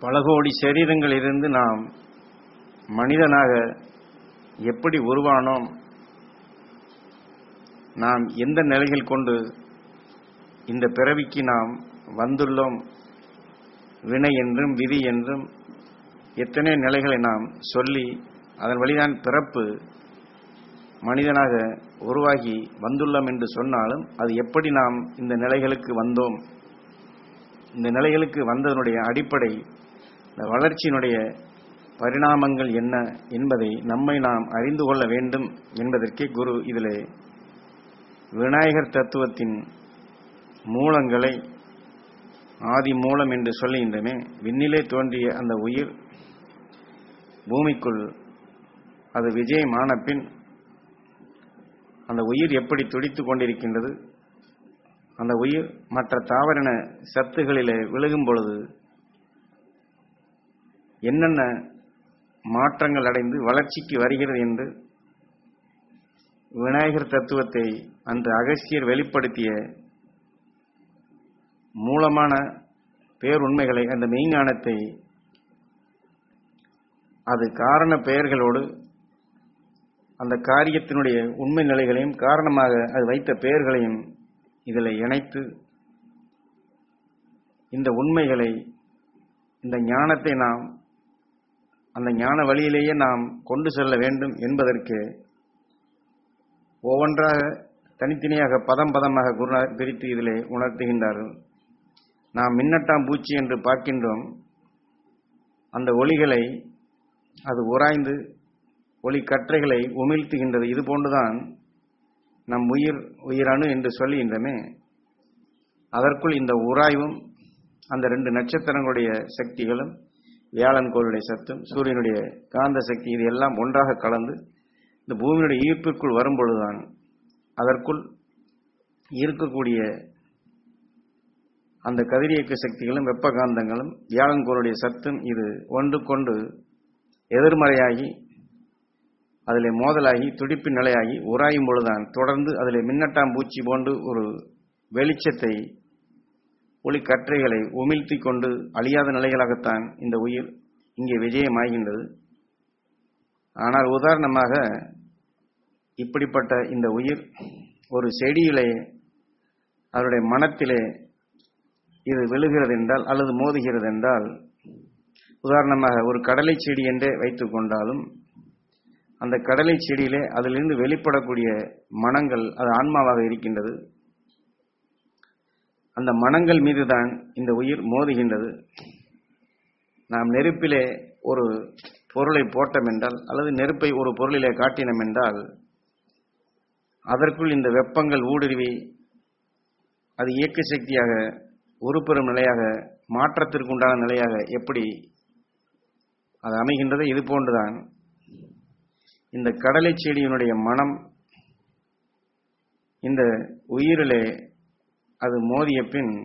பல கோடி சரீரங்களிலிருந்து நாம் மனிதனாக எப்படி உருவானோம் நாம் எந்த நிலைகள் கொண்டு இந்த பிறவிக்கு நாம் வந்துள்ளோம் வினை என்றும் விதி என்றும் எத்தனை நிலைகளை நாம் சொல்லி அதன் வழிதான் பிறப்பு மனிதனாக உருவாகி வந்துள்ளோம் என்று சொன்னாலும் அது எப்படி நாம் இந்த நிலைகளுக்கு வந்தோம் இந்த நிலைகளுக்கு வந்ததனுடைய அடிப்படை இந்த வளர்ச்சியினுடைய பரிணாமங்கள் என்ன என்பதை நம்மை நாம் அறிந்து கொள்ள வேண்டும் என்பதற்கே குரு இதிலே விநாயகர் தத்துவத்தின் மூலங்களை ஆதி மூலம் என்று சொல்லுகின்றமே விண்ணிலே தோன்றிய அந்த உயிர் பூமிக்குள் அது விஜயமான பின் அந்த உயிர் எப்படி துடித்துக் கொண்டிருக்கின்றது அந்த உயிர் மற்ற தாவரின சத்துகளிலே விழுகும் பொழுது என்னென்ன மாற்றங்கள் அடைந்து வளர்ச்சிக்கு வருகிறது என்று விநாயகர் தத்துவத்தை அன்று அகசியர் வெளிப்படுத்திய மூலமான பேருண்மைகளை அந்த மெய்ஞானத்தை அது காரண பெயர்களோடு அந்த காரியத்தினுடைய உண்மை நிலைகளையும் காரணமாக அது வைத்த பெயர்களையும் இதில் இணைத்து இந்த உண்மைகளை இந்த ஞானத்தை நாம் அந்த ஞான வழியிலேயே நாம் கொண்டு செல்ல வேண்டும் என்பதற்கு ஒவ்வொன்றாக தனித்தனியாக பதம் பதமாக குருநாதர் பிரித்து இதிலே உணர்த்துகின்றார்கள் நாம் மின்னட்டாம் பூச்சி என்று பார்க்கின்றோம் அந்த ஒளிகளை அது உராய்ந்து ஒளி கற்றைகளை உமிழ்த்துகின்றது இது போன்றுதான் நம் உயிர் உயிரணு என்று சொல்லுகின்றமே அதற்குள் இந்த உராய்வும் அந்த ரெண்டு நட்சத்திரங்களுடைய சக்திகளும் வியாழன் கோளுடைய சத்தும் சூரியனுடைய காந்த சக்தி இது எல்லாம் ஒன்றாக கலந்து இந்த பூமியுடைய ஈர்ப்பிற்குள் வரும்பொழுதுதான் அதற்குள் இருக்கக்கூடிய அந்த கதிரியக்க சக்திகளும் வெப்ப காந்தங்களும் வியாழன் கோளுடைய சத்தும் இது ஒன்றுக்கொண்டு எதிர்மறையாகி அதில் மோதலாகி துடிப்பின் நிலையாகி உராயும் பொழுதுதான் தொடர்ந்து அதில் மின்னட்டாம் பூச்சி போன்று ஒரு வெளிச்சத்தை ஒளி கற்றைகளை உமிழ்த்தி கொண்டு அழியாத நிலைகளாகத்தான் இந்த உயிர் இங்கே விஜயமாகின்றது ஆனால் உதாரணமாக இப்படிப்பட்ட இந்த உயிர் ஒரு செடியிலே அதனுடைய மனத்திலே இது விழுகிறது என்றால் அல்லது மோதுகிறது என்றால் உதாரணமாக ஒரு கடலை செடி என்றே வைத்துக் கொண்டாலும் அந்த கடலை செடியிலே அதிலிருந்து வெளிப்படக்கூடிய மனங்கள் அது ஆன்மாவாக இருக்கின்றது அந்த மனங்கள் மீதுதான் இந்த உயிர் மோதுகின்றது நாம் நெருப்பிலே ஒரு பொருளை போட்டோம் என்றால் அல்லது நெருப்பை ஒரு பொருளிலே காட்டினோம் என்றால் அதற்குள் இந்த வெப்பங்கள் ஊடுருவி அது இயக்க சக்தியாக உருப்பெறும் நிலையாக மாற்றத்திற்குண்டான நிலையாக எப்படி அது அமைகின்றதோ இது போன்றுதான் இந்த கடலை செடியினுடைய மனம் இந்த உயிரிலே அது மோதிய பின்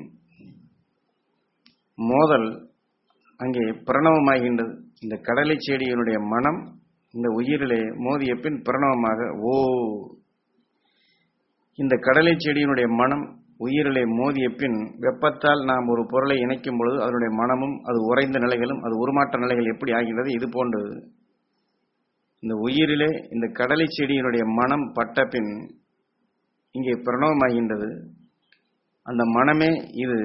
மோதல் அங்கே பிரணவமாகின்றது இந்த கடலை செடியினுடைய மனம் இந்த உயிரிலே மோதிய பின் பிரணவமாக ஓ இந்த கடலை செடியினுடைய மனம் உயிரிலே மோதிய பின் வெப்பத்தால் நாம் ஒரு பொருளை இணைக்கும் பொழுது அதனுடைய மனமும் அது உறைந்த நிலைகளும் அது உருமாற்ற நிலைகள் எப்படி ஆகின்றது இது போன்றது இந்த உயிரிலே இந்த கடலை செடியினுடைய மனம் பட்ட பின் இங்கே பிரணவமாகின்றது அந்த மனமே இது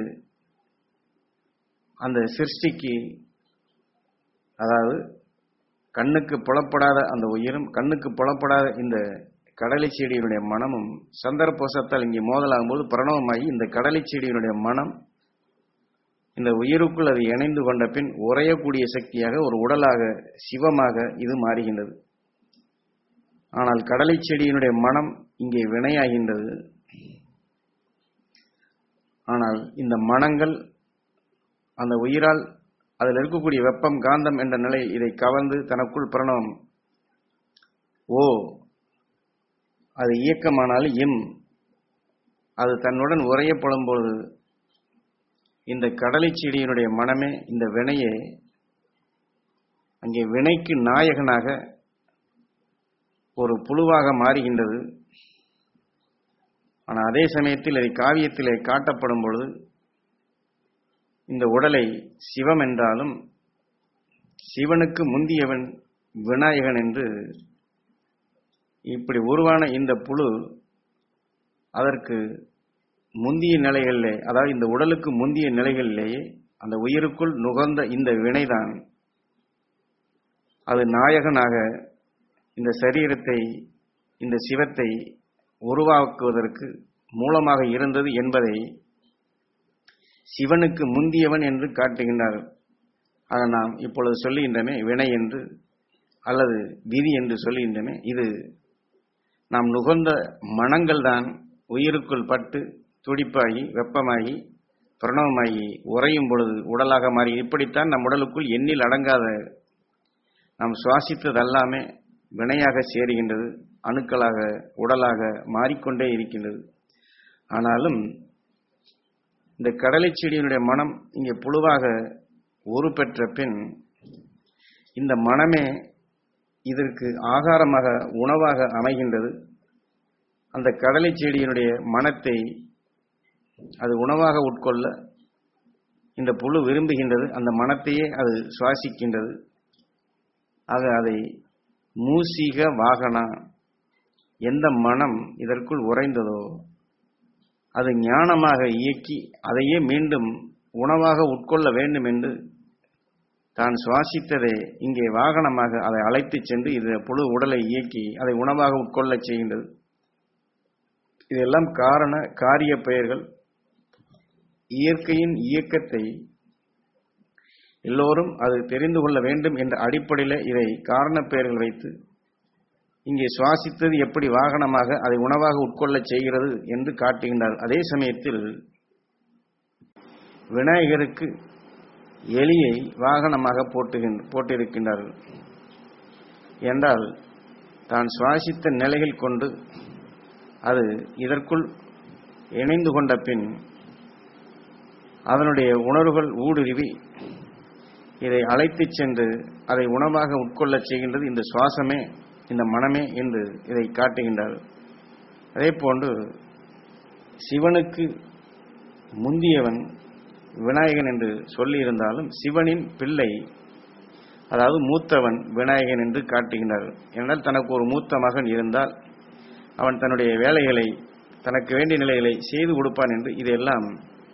அந்த சிருஷ்டிக்கு அதாவது கண்ணுக்கு புலப்படாத அந்த உயிரும் கண்ணுக்கு புலப்படாத இந்த கடலை செடியினுடைய மனமும் சந்தர்ப்போசத்தால் இங்கே மோதலாகும் போது பிரணவமாகி இந்த கடலை செடியினுடைய மனம் இந்த உயிருக்குள் அது இணைந்து கொண்ட பின் உறையக்கூடிய சக்தியாக ஒரு உடலாக சிவமாக இது மாறுகின்றது ஆனால் கடலை செடியினுடைய மனம் இங்கே வினையாகின்றது ஆனால் இந்த மனங்கள் அந்த உயிரால் அதில் இருக்கக்கூடிய வெப்பம் காந்தம் என்ற நிலை இதை கவர்ந்து தனக்குள் பிரணவம் ஓ அது இயக்கமானால் இம் அது தன்னுடன் உரையப்படும் பொழுது இந்த கடலை செடியினுடைய மனமே இந்த வினையை அங்கே வினைக்கு நாயகனாக ஒரு புழுவாக மாறுகின்றது ஆனால் அதே சமயத்தில் அதை காவியத்திலே காட்டப்படும் பொழுது இந்த உடலை சிவம் என்றாலும் சிவனுக்கு முந்தியவன் விநாயகன் என்று இப்படி உருவான இந்த புழு அதற்கு முந்திய நிலைகளிலே அதாவது இந்த உடலுக்கு முந்திய நிலைகளிலேயே அந்த உயிருக்குள் நுகர்ந்த இந்த வினைதான் அது நாயகனாக இந்த சரீரத்தை இந்த சிவத்தை உருவாக்குவதற்கு மூலமாக இருந்தது என்பதை சிவனுக்கு முந்தியவன் என்று காட்டுகின்றார் ஆக நாம் இப்பொழுது சொல்லுகின்றமே வினை என்று அல்லது விதி என்று சொல்லுகின்றமே இது நாம் நுகர்ந்த மனங்கள் தான் உயிருக்குள் பட்டு துடிப்பாகி வெப்பமாகி பிரணவமாகி உறையும் பொழுது உடலாக மாறி இப்படித்தான் நம் உடலுக்குள் எண்ணில் அடங்காத நாம் சுவாசித்தது எல்லாமே வினையாக சேருகின்றது அணுக்களாக உடலாக மாறிக்கொண்டே இருக்கின்றது ஆனாலும் இந்த கடலை செடியினுடைய மனம் இங்கே புழுவாக உருப்பெற்ற பின் இந்த மனமே இதற்கு ஆகாரமாக உணவாக அமைகின்றது அந்த கடலை செடியினுடைய மனத்தை அது உணவாக உட்கொள்ள இந்த புழு விரும்புகின்றது அந்த மனத்தையே அது சுவாசிக்கின்றது ஆக அதை மூசிக வாகனா எந்த மனம் இதற்குள் உறைந்ததோ அது ஞானமாக இயக்கி அதையே மீண்டும் உணவாக உட்கொள்ள வேண்டும் என்று தான் சுவாசித்ததை இங்கே வாகனமாக அதை அழைத்து சென்று இது புழு உடலை இயக்கி அதை உணவாக உட்கொள்ளச் செய்கின்றது இதெல்லாம் காரண காரிய பெயர்கள் இயற்கையின் இயக்கத்தை எல்லோரும் அது தெரிந்து கொள்ள வேண்டும் என்ற அடிப்படையில் இதை காரண பெயர்கள் வைத்து இங்கே சுவாசித்தது எப்படி வாகனமாக அதை உணவாக உட்கொள்ளச் செய்கிறது என்று காட்டுகின்றார் அதே சமயத்தில் விநாயகருக்கு எலியை வாகனமாக போட்டுகின்ற போட்டிருக்கின்றார்கள் என்றால் தான் சுவாசித்த நிலைகள் கொண்டு அது இதற்குள் இணைந்து கொண்ட பின் அதனுடைய உணர்வுகள் ஊடுருவி இதை அழைத்துச் சென்று அதை உணவாக உட்கொள்ளச் செய்கின்றது இந்த சுவாசமே இந்த மனமே என்று இதை காட்டுகின்றார் அதே போன்று சிவனுக்கு முந்தியவன் விநாயகன் என்று சொல்லியிருந்தாலும் சிவனின் பிள்ளை அதாவது மூத்தவன் விநாயகன் என்று காட்டுகின்றார் என்றால் தனக்கு ஒரு மூத்த மகன் இருந்தால் அவன் தன்னுடைய வேலைகளை தனக்கு வேண்டிய நிலைகளை செய்து கொடுப்பான் என்று இதெல்லாம்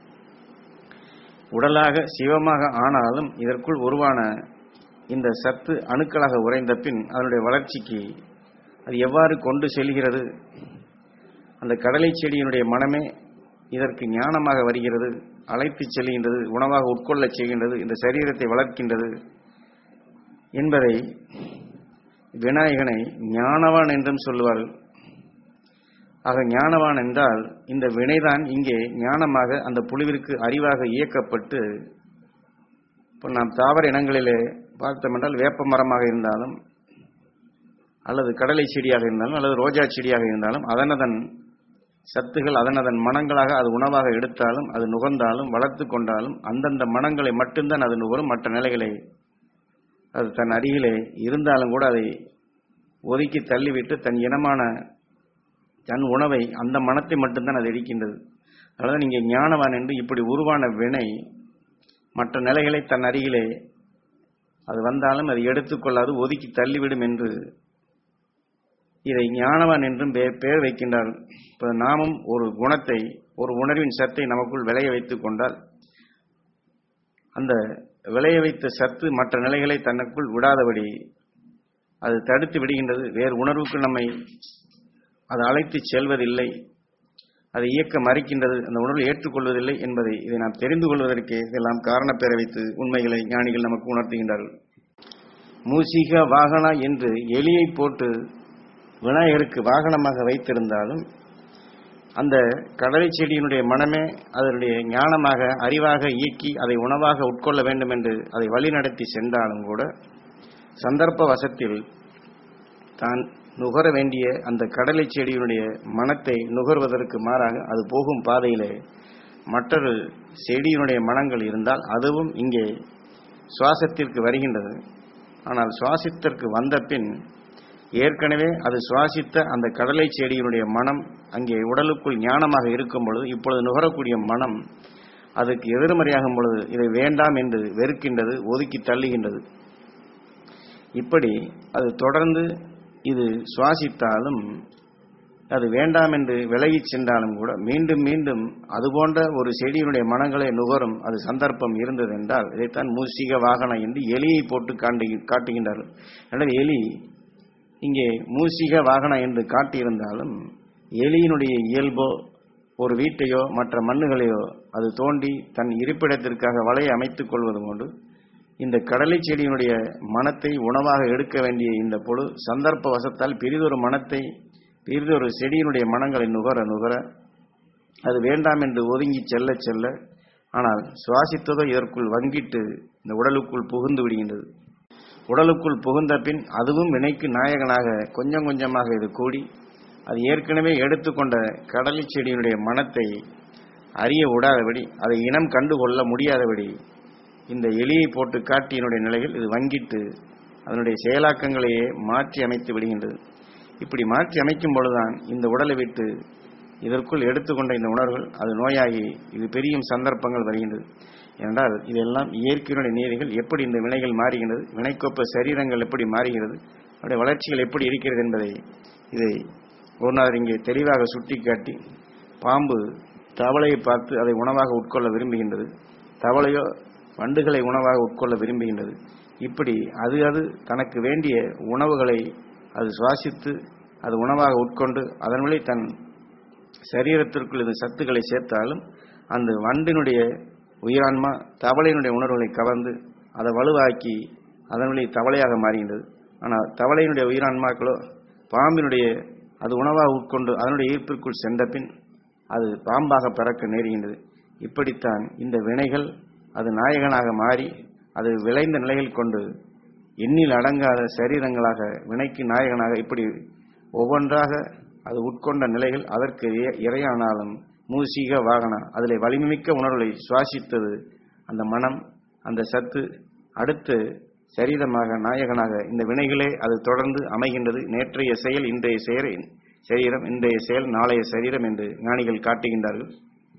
உடலாக சிவமாக ஆனாலும் இதற்குள் உருவான இந்த சத்து அணுக்களாக உறைந்த பின் அதனுடைய வளர்ச்சிக்கு அது எவ்வாறு கொண்டு செல்கிறது அந்த கடலை செடியினுடைய மனமே இதற்கு ஞானமாக வருகிறது அழைத்து செல்கின்றது உணவாக உட்கொள்ளச் செய்கின்றது இந்த சரீரத்தை வளர்க்கின்றது என்பதை விநாயகனை ஞானவான் என்றும் சொல்லுவார்கள் ஆக ஞானவான் என்றால் இந்த வினைதான் இங்கே ஞானமாக அந்த புழுவிற்கு அறிவாக இயக்கப்பட்டு இப்போ நாம் தாவர இனங்களிலே பார்த்தோம் என்றால் வேப்ப மரமாக இருந்தாலும் அல்லது கடலை செடியாக இருந்தாலும் அல்லது ரோஜா செடியாக இருந்தாலும் அதனதன் சத்துகள் அதனதன் மனங்களாக அது உணவாக எடுத்தாலும் அது நுகர்ந்தாலும் வளர்த்து கொண்டாலும் அந்தந்த மனங்களை மட்டும்தான் அது நுகரும் மற்ற நிலைகளை அது தன் அருகிலே இருந்தாலும் கூட அதை ஒதுக்கி தள்ளிவிட்டு தன் இனமான தன் உணவை அந்த மனத்தை மட்டும்தான் அது இருக்கின்றது அதனால் நீங்கள் ஞானவான் என்று இப்படி உருவான வினை மற்ற நிலைகளை தன் அருகிலே அது வந்தாலும் அது எடுத்துக்கொள்ளாது ஒதுக்கி தள்ளிவிடும் என்று இதை ஞானவான் என்றும் பெயர் வைக்கின்றார் இப்போ நாமும் ஒரு குணத்தை ஒரு உணர்வின் சத்தை நமக்குள் விளைய வைத்துக் கொண்டால் அந்த விளைய வைத்த சத்து மற்ற நிலைகளை தனக்குள் விடாதபடி அது தடுத்து விடுகின்றது வேறு உணர்வுக்கு நம்மை அது அழைத்து செல்வதில்லை அதை இயக்க மறைக்கின்றது அந்த உணர்வை ஏற்றுக்கொள்வதில்லை என்பதை இதை நாம் தெரிந்து கொள்வதற்கு இதெல்லாம் காரணப்பெற வைத்து உண்மைகளை ஞானிகள் நமக்கு உணர்த்துகின்றார்கள் மூசிக வாகனா என்று எலியை போட்டு விநாயகருக்கு வாகனமாக வைத்திருந்தாலும் அந்த கடலை செடியினுடைய மனமே அதனுடைய ஞானமாக அறிவாக இயக்கி அதை உணவாக உட்கொள்ள வேண்டும் என்று அதை வழிநடத்தி சென்றாலும் கூட சந்தர்ப்ப வசத்தில் தான் நுகர வேண்டிய அந்த கடலை செடியினுடைய மனத்தை நுகர்வதற்கு மாறாக அது போகும் பாதையிலே மற்றொரு செடியினுடைய மனங்கள் இருந்தால் அதுவும் இங்கே சுவாசத்திற்கு வருகின்றது ஆனால் சுவாசத்திற்கு வந்த பின் ஏற்கனவே அது சுவாசித்த அந்த கடலை செடியினுடைய மனம் அங்கே உடலுக்குள் ஞானமாக இருக்கும் பொழுது இப்பொழுது நுகரக்கூடிய மனம் அதுக்கு எதிர்மறையாகும் பொழுது இதை வேண்டாம் என்று வெறுக்கின்றது ஒதுக்கி தள்ளுகின்றது இப்படி அது தொடர்ந்து இது சுவாசித்தாலும் அது வேண்டாம் என்று விலகிச் சென்றாலும் கூட மீண்டும் மீண்டும் அது போன்ற ஒரு செடியினுடைய மனங்களை நுகரும் அது சந்தர்ப்பம் இருந்தது என்றால் இதைத்தான் மூசிக வாகனம் என்று எலியை போட்டு காண்டி காட்டுகின்றார்கள் எனவே எலி இங்கே மூசிக வாகனம் என்று காட்டியிருந்தாலும் எலியினுடைய இயல்போ ஒரு வீட்டையோ மற்ற மண்ணுகளையோ அது தோண்டி தன் இருப்பிடத்திற்காக வலையை அமைத்துக் கொள்வது கொண்டு இந்த கடலை செடியினுடைய மனத்தை உணவாக எடுக்க வேண்டிய இந்த பொழு சந்தர்ப்ப வசத்தால் பெரிதொரு மனத்தை பெரிதொரு செடியினுடைய மனங்களை நுகர நுகர அது வேண்டாம் என்று ஒதுங்கி செல்ல செல்ல ஆனால் சுவாசித்ததோ இதற்குள் வங்கிட்டு இந்த உடலுக்குள் புகுந்து விடுகின்றது உடலுக்குள் புகுந்த பின் அதுவும் வினைக்கு நாயகனாக கொஞ்சம் கொஞ்சமாக இது கூடி அது ஏற்கனவே எடுத்துக்கொண்ட கடலை செடியினுடைய மனத்தை அறிய விடாதபடி அதை இனம் கண்டுகொள்ள முடியாதபடி இந்த எலியை போட்டு காட்டியினுடைய நிலையில் இது வங்கிட்டு அதனுடைய செயலாக்கங்களையே மாற்றி அமைத்து விடுகின்றது இப்படி மாற்றி அமைக்கும் பொழுதுதான் இந்த உடலை விட்டு இதற்குள் எடுத்துக்கொண்ட இந்த உணர்வுகள் அது நோயாகி இது பெரியும் சந்தர்ப்பங்கள் வருகின்றது என்றால் இதெல்லாம் இயற்கையினுடைய நீதிகள் எப்படி இந்த வினைகள் மாறுகின்றது வினைக்கொப்ப சரீரங்கள் எப்படி மாறுகிறது அவருடைய வளர்ச்சிகள் எப்படி இருக்கிறது என்பதை இதை குருநாதர் இங்கே தெளிவாக சுட்டிக்காட்டி பாம்பு தவளையை பார்த்து அதை உணவாக உட்கொள்ள விரும்புகின்றது தவளையோ வண்டுகளை உணவாக உட்கொள்ள விரும்புகின்றது இப்படி அது அது தனக்கு வேண்டிய உணவுகளை அது சுவாசித்து அது உணவாக உட்கொண்டு அதன் வழி தன் சரீரத்திற்குள் இது சத்துக்களை சேர்த்தாலும் அந்த வண்டினுடைய உயிரான்மா தவளையினுடைய உணர்வுகளை கவர்ந்து அதை வலுவாக்கி அதன் வழி தவளையாக மாறுகின்றது ஆனால் தவளையினுடைய உயிரான்மாக்களோ பாம்பினுடைய அது உணவாக உட்கொண்டு அதனுடைய ஈர்ப்பிற்குள் சென்ற பின் அது பாம்பாக பிறக்க நேருகின்றது இப்படித்தான் இந்த வினைகள் அது நாயகனாக மாறி அது விளைந்த நிலையில் கொண்டு எண்ணில் அடங்காத சரீரங்களாக வினைக்கு நாயகனாக இப்படி ஒவ்வொன்றாக அது உட்கொண்ட நிலைகள் அதற்கு இறை- இரையானாலும் மூசிக வாகனம் அதில் வலிமைமிக்க உணர்வுகளை சுவாசித்தது அந்த மனம் அந்த சத்து அடுத்து சரீரமாக நாயகனாக இந்த வினைகளே அது தொடர்ந்து அமைகின்றது நேற்றைய செயல் இன்றைய செயல் சரீரம் இன்றைய செயல் நாளைய சரீரம் என்று ஞானிகள் காட்டுகின்றார்கள்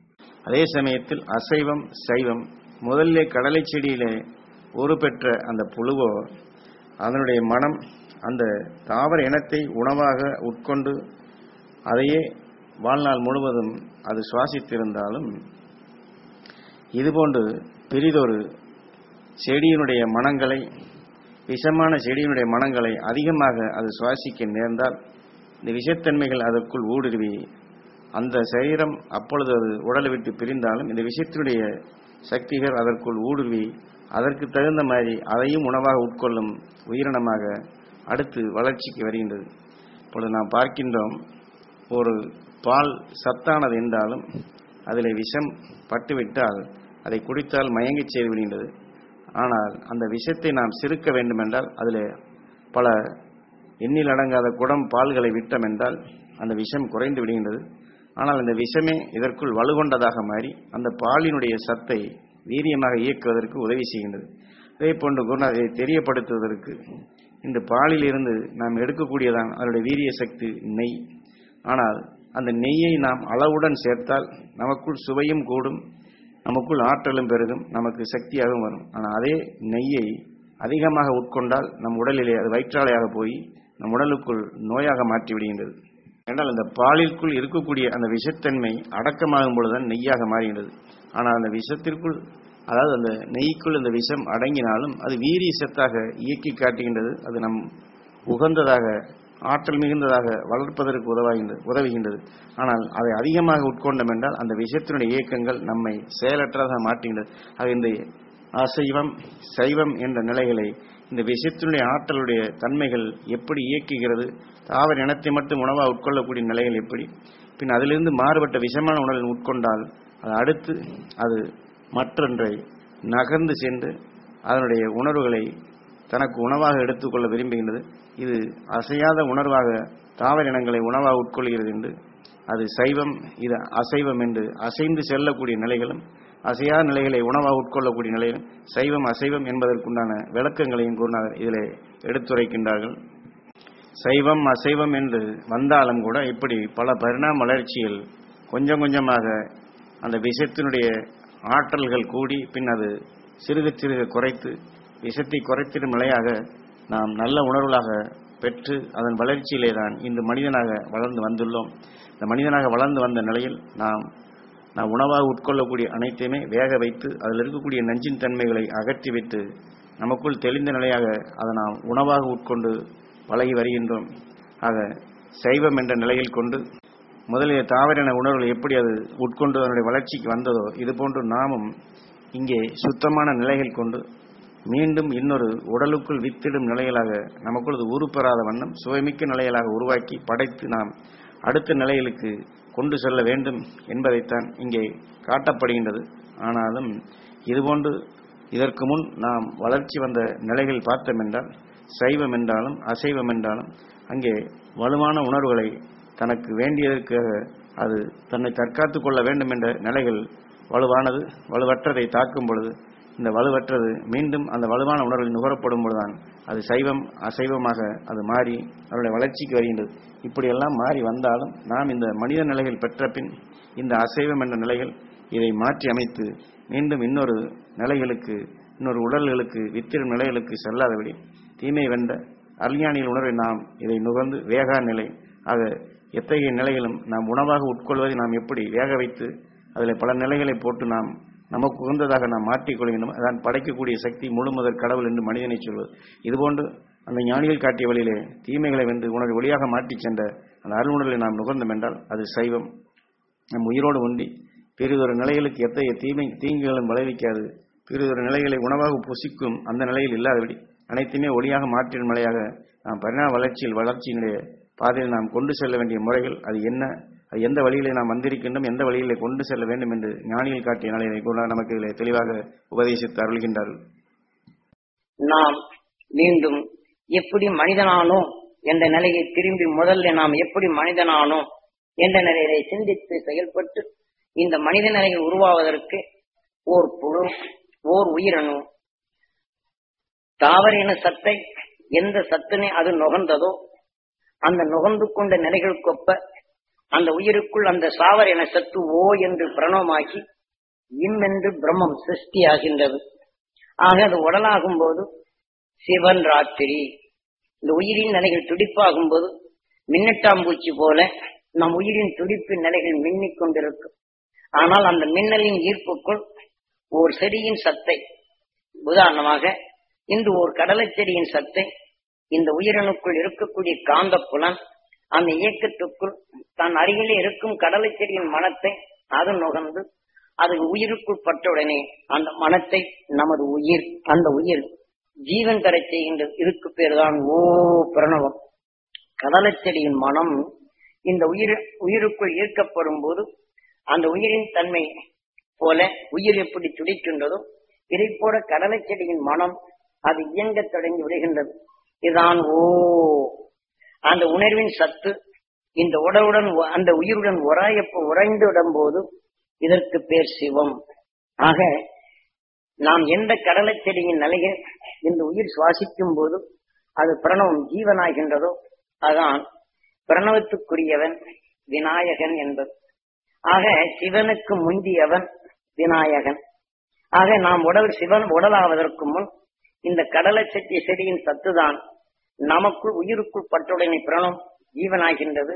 அதே சமயத்தில் அசைவம் சைவம் முதல்ல கடலை செடியிலே ஒரு பெற்ற அந்த புழுவோ அதனுடைய மனம் அந்த தாவர இனத்தை உணவாக உட்கொண்டு அதையே வாழ்நாள் முழுவதும் அது சுவாசித்திருந்தாலும் இதுபோன்று பெரிதொரு செடியினுடைய மனங்களை விஷமான செடியினுடைய மனங்களை அதிகமாக அது சுவாசிக்க நேர்ந்தால் இந்த விஷத்தன்மைகள் அதற்குள் ஊடுருவி அந்த சரீரம் அப்பொழுது அது உடலை விட்டு பிரிந்தாலும் இந்த விஷத்தினுடைய சக்திகள் அதற்குள் ஊடுருவி அதற்கு தகுந்த மாதிரி அதையும் உணவாக உட்கொள்ளும் உயிரினமாக அடுத்து வளர்ச்சிக்கு வருகின்றது இப்பொழுது நாம் பார்க்கின்றோம் ஒரு பால் சத்தானது என்றாலும் அதில் விஷம் பட்டுவிட்டால் அதை குடித்தால் மயங்கிச் செய்து விடுகின்றது ஆனால் அந்த விஷத்தை நாம் சிறுக்க வேண்டுமென்றால் அதில் பல எண்ணில் அடங்காத குடம் பால்களை விட்டோம் என்றால் அந்த விஷம் குறைந்து விடுகின்றது ஆனால் அந்த விஷமே இதற்குள் வலுகொண்டதாக மாறி அந்த பாலினுடைய சத்தை வீரியமாக இயக்குவதற்கு உதவி செய்கின்றது அதே போன்று குருநாதர் இதை தெரியப்படுத்துவதற்கு இந்த பாலில் இருந்து நாம் எடுக்கக்கூடியதான் அதனுடைய வீரிய சக்தி நெய் ஆனால் அந்த நெய்யை நாம் அளவுடன் சேர்த்தால் நமக்குள் சுவையும் கூடும் நமக்குள் ஆற்றலும் பெருகும் நமக்கு சக்தியாகவும் வரும் ஆனால் அதே நெய்யை அதிகமாக உட்கொண்டால் நம் உடலிலே அது வயிற்றாலையாக போய் நம் உடலுக்குள் நோயாக மாற்றி விடுகின்றது என்றால் அந்த பாலிற்குள் இருக்கக்கூடிய அந்த விஷத்தன்மை அடக்கமாகும் பொழுதுதான் நெய்யாக மாறுகின்றது ஆனால் அந்த விஷத்திற்குள் அதாவது அந்த நெய்க்குள் அந்த விஷம் அடங்கினாலும் அது வீரிய சத்தாக இயக்கி காட்டுகின்றது அது நம் உகந்ததாக ஆற்றல் மிகுந்ததாக வளர்ப்பதற்கு உதவாகின்றது உதவுகின்றது ஆனால் அதை அதிகமாக உட்கொண்டோம் என்றால் அந்த விஷத்தினுடைய இயக்கங்கள் நம்மை செயலற்றதாக மாற்றுகின்றது ஆக இந்த அசைவம் சைவம் என்ற நிலைகளை இந்த விஷத்தினுடைய ஆற்றலுடைய தன்மைகள் எப்படி இயக்குகிறது தாவர இனத்தை மட்டும் உணவாக உட்கொள்ளக்கூடிய நிலைகள் எப்படி பின் அதிலிருந்து மாறுபட்ட விஷமான உணவை உட்கொண்டால் அது அடுத்து அது மற்றொன்றை நகர்ந்து சென்று அதனுடைய உணர்வுகளை தனக்கு உணவாக எடுத்துக்கொள்ள விரும்புகின்றது இது அசையாத உணர்வாக தாவர இனங்களை உணவாக உட்கொள்கிறது என்று அது சைவம் இது அசைவம் என்று அசைந்து செல்லக்கூடிய நிலைகளும் அசையாத நிலைகளை உணவாக உட்கொள்ளக்கூடிய நிலையிலும் சைவம் அசைவம் என்பதற்குண்டான விளக்கங்களையும் குருநாதர் இதிலே எடுத்துரைக்கின்றார்கள் சைவம் அசைவம் என்று வந்தாலும் கூட இப்படி பல பரிணாம வளர்ச்சியில் கொஞ்சம் கொஞ்சமாக அந்த விஷத்தினுடைய ஆற்றல்கள் கூடி பின் அது சிறுக சிறுக குறைத்து விஷத்தை குறைத்திடும் நிலையாக நாம் நல்ல உணர்வுகளாக பெற்று அதன் வளர்ச்சியிலே தான் இந்த மனிதனாக வளர்ந்து வந்துள்ளோம் இந்த மனிதனாக வளர்ந்து வந்த நிலையில் நாம் நாம் உணவாக உட்கொள்ளக்கூடிய அனைத்தையுமே வேக வைத்து அதில் இருக்கக்கூடிய நஞ்சின் தன்மைகளை அகற்றிவிட்டு நமக்குள் தெளிந்த நிலையாக அதை நாம் உணவாக உட்கொண்டு பழகி வருகின்றோம் ஆக சைவம் என்ற நிலையில் கொண்டு முதலிய தாவரின உணர்வுகள் எப்படி அது உட்கொண்டு அதனுடைய வளர்ச்சிக்கு வந்ததோ இதுபோன்று நாமும் இங்கே சுத்தமான நிலைகள் கொண்டு மீண்டும் இன்னொரு உடலுக்குள் வித்திடும் நிலைகளாக நமக்குள் அது உருப்பெறாத வண்ணம் சுவைமிக்க நிலைகளாக உருவாக்கி படைத்து நாம் அடுத்த நிலைகளுக்கு கொண்டு செல்ல வேண்டும் என்பதைத்தான் இங்கே காட்டப்படுகின்றது ஆனாலும் இதுபோன்று இதற்கு முன் நாம் வளர்ச்சி வந்த நிலைகள் பார்த்தோம் என்றால் சைவம் என்றாலும் அசைவம் என்றாலும் அங்கே வலுவான உணர்வுகளை தனக்கு வேண்டியதற்காக அது தன்னை தற்காத்துக் கொள்ள வேண்டும் என்ற நிலைகள் வலுவானது வலுவற்றதை தாக்கும் பொழுது இந்த வலுவற்றது மீண்டும் அந்த வலுவான உணர்வில் நுகரப்படும் பொழுதுதான் அது சைவம் அசைவமாக அது மாறி அதனுடைய வளர்ச்சிக்கு வருகின்றது இப்படியெல்லாம் மாறி வந்தாலும் நாம் இந்த மனித நிலைகள் பெற்ற பின் இந்த அசைவம் என்ற நிலைகள் இதை மாற்றி அமைத்து மீண்டும் இன்னொரு நிலைகளுக்கு இன்னொரு உடல்களுக்கு வித்திரும் நிலைகளுக்கு செல்லாதபடி தீமை வென்ற அல்ஞானிகள் உணர்வை நாம் இதை நுகர்ந்து வேகா நிலை ஆக எத்தகைய நிலைகளும் நாம் உணவாக உட்கொள்வதை நாம் எப்படி வேக வைத்து அதில் பல நிலைகளை போட்டு நாம் நமக்கு உகந்ததாக நாம் மாற்றிக்கொள்கின்றோம் அதான் படைக்கக்கூடிய சக்தி முழுமுதற் கடவுள் என்று மனிதனை சொல்வது இதுபோன்று அந்த ஞானிகள் காட்டிய வழியிலே தீமைகளை வென்று உணர்வு ஒளியாக மாற்றிச் சென்ற அந்த அருளுணர்வை நாம் நுகர்ந்தோம் என்றால் அது சைவம் நம் உயிரோடு ஒன்றி பெரிதொரு நிலைகளுக்கு எத்தகைய தீமை தீங்குகளும் விளைவிக்காது பெரிதொரு நிலைகளை உணவாக புசிக்கும் அந்த நிலையில் இல்லாதபடி அனைத்துமே ஒளியாக மாற்றின் நிலையாக நாம் பரிணாம வளர்ச்சியில் வளர்ச்சியினுடைய பாதையில் நாம் கொண்டு செல்ல வேண்டிய முறைகள் அது என்ன அது எந்த வழியிலே நாம் வந்திருக்கின்றோம் எந்த வழியிலே கொண்டு செல்ல வேண்டும் என்று ஞானிகள் காட்டிய நிலையை கூட நமக்கு இதிலே தெளிவாக உபதேசித்து அருள்கின்றார்கள் நாம் மீண்டும் எப்படி மனிதனானோம் என்ற நிலையை திரும்பி முதல்ல நாம் எப்படி மனிதனானோம் என்ற நிலையை சிந்தித்து செயல்பட்டு இந்த மனித நிலையை உருவாவதற்கு ஓர் புழு ஓர் உயிரணு தாவரின சத்தை எந்த சத்தினை அது நுகர்ந்ததோ அந்த நுகர்ந்து கொண்ட நிலைகளுக்கொப்ப அந்த உயிருக்குள் அந்த சாவரின சத்து ஓ என்று பிரணவமாகி இம் என்று பிரம்மம் சிருஷ்டியாகின்றது ஆக அது உடலாகும் போது சிவன் ராத்திரி இந்த உயிரின் நிலைகள் துடிப்பாகும் போது மின்னட்டாம்பூச்சி போல நம் உயிரின் துடிப்பு நிலைகள் மின்னிக் கொண்டிருக்கும் ஆனால் அந்த மின்னலின் ஈர்ப்புக்குள் ஓர் செடியின் சத்தை உதாரணமாக இன்று ஒரு கடலை செடியின் சத்தை இந்த உயிரணுக்குள் இருக்கக்கூடிய காந்த புலன் அந்த இயக்கத்துக்குள் தன் அருகிலே இருக்கும் கடலை செடியின் மனத்தை அது நுகர்ந்து அது உயிருக்குள் பட்டவுடனே அந்த மனத்தை நமது உயிர் அந்த உயிர் ஜீவன் தர செய்கின்றது இதுக்கு பேர் தான் ஓ பிரணவம் கடலை செடியின் மனம் இந்த உயிர் உயிருக்குள் ஈர்க்கப்படும் போது அந்த உயிரின் தன்மை போல உயிர் எப்படி துடிக்கின்றதோ இதை போல கடலை செடியின் மனம் அது இயங்கத் தொடங்கி விடுகின்றது இதுதான் ஓ அந்த உணர்வின் சத்து இந்த உடலுடன் அந்த உயிருடன் உராயப்ப உறைந்து விடும் போது இதற்கு பேர் சிவம் ஆக நாம் எந்த கடலை செடியின் நிலையில் இந்த உயிர் சுவாசிக்கும் போது அது பிரணவம் ஜீவனாகின்றதோ அதான் பிரணவத்துக்குரியவன் விநாயகன் என்பது ஆக சிவனுக்கு முந்தியவன் விநாயகன் ஆக நாம் உடல் சிவன் உடலாவதற்கு முன் இந்த கடலை சக்தி செடியின் சத்துதான் நமக்குள் உயிருக்குள் பட்டுடனே பிரணம் ஜீவனாகின்றது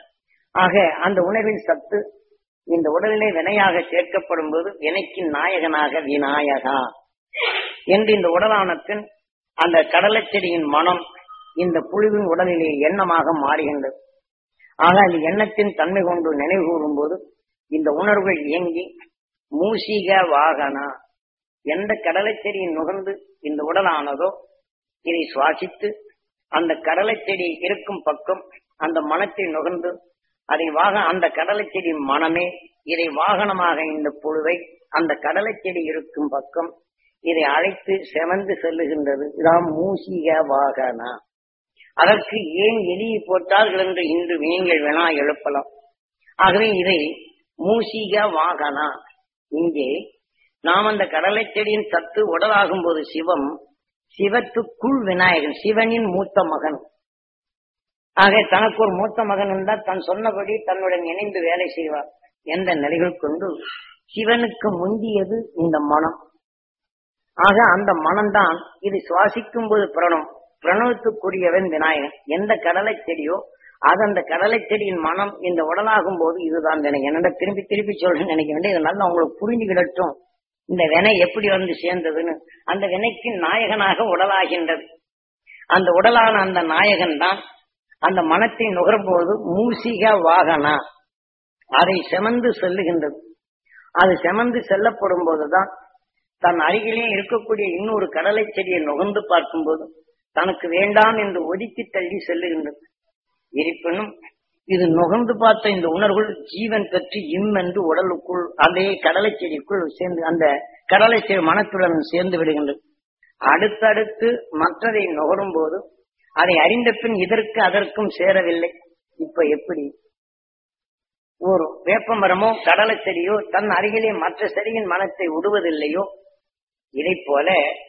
ஆக அந்த உணர்வின் சத்து இந்த உடலிலே வினையாக சேர்க்கப்படும் போது வினைக்கு நாயகனாக விநாயகா என்று இந்த உடலான பின் அந்த கடலை செடியின் மனம் இந்த புழுவின் உடலிலே எண்ணமாக மாறுகின்றது ஆக அந்த எண்ணத்தின் தன்மை கொண்டு நினைவு கூறும் போது இந்த உணர்வுகள் இயங்கி மூசிக வாகனா எந்த கடலை செடியின் நுகர்ந்து இந்த உடலானதோ இதை சுவாசித்து அந்த கடலை செடி இருக்கும் பக்கம் அந்த மனத்தை நுகர்ந்து அதை வாக அந்த கடலை செடி மனமே இதை வாகனமாக இந்த புழுவை அந்த கடலை செடி இருக்கும் பக்கம் இதை அழைத்து செவந்து செல்லுகின்றது இதான் மூசிக வாகனா அதற்கு ஏன் எலியை போட்டார்கள் என்று இன்று நீங்கள் வேணா எழுப்பலாம் ஆகவே இதை மூசிக வாகனா இங்கே நாம் அந்த கடலை செடியின் சத்து உடலாகும் போது சிவம் சிவத்துக்குள் விநாயகன் சிவனின் மூத்த மகன் ஆக தனக்கு ஒரு மூத்த மகன் இருந்தால் தன் சொன்னபடி தன்னுடன் இணைந்து வேலை செய்வார் என்ற நிலைகள் கொண்டு சிவனுக்கு முந்தியது இந்த மனம் ஆக அந்த மனம்தான் இது சுவாசிக்கும் போது பிரணம் பிரணவத்துக்குரியவன் விநாயகன் எந்த கடலை செடியோ அது அந்த கடலை செடியின் மனம் இந்த உடலாகும் போது இதுதான் வினை என்னோட திருப்பி திருப்பி சொல்றேன்னு நினைக்க வேண்டிய இது நல்லா உங்களுக்கு புரிஞ்சுக்கிடட்டும் இந்த வினை எப்படி வந்து சேர்ந்ததுன்னு அந்த வினைக்கு நாயகனாக உடலாகின்றது அந்த உடலான அந்த நாயகன் தான் அந்த மனத்தை நுகரும்போது மூசிக வாகனா அதை செமந்து செல்லுகின்றது அது செமந்து செல்லப்படும் போதுதான் தன் அருகிலே இருக்கக்கூடிய இன்னொரு கடலை செடியை நுகர்ந்து பார்க்கும்போது தனக்கு வேண்டாம் என்று ஒதுக்கி தள்ளி செல்லுகின்றது இருப்பினும் இது நுகர்ந்து பார்த்த இந்த உணர்வுகள் ஜீவன் பெற்று இம் என்று உடலுக்குள் அதே கடலை செடிக்குள் சேர்ந்து அந்த கடலை செடி மனத்துடன் சேர்ந்து விடுகின்றது அடுத்தடுத்து மற்றதை நுகரும் போது அதை அறிந்த பின் இதற்கு அதற்கும் சேரவில்லை இப்ப எப்படி ஒரு வேப்ப மரமோ கடலை செடியோ தன் அருகிலே மற்ற செடியின் மனத்தை விடுவதில்லையோ இதை போல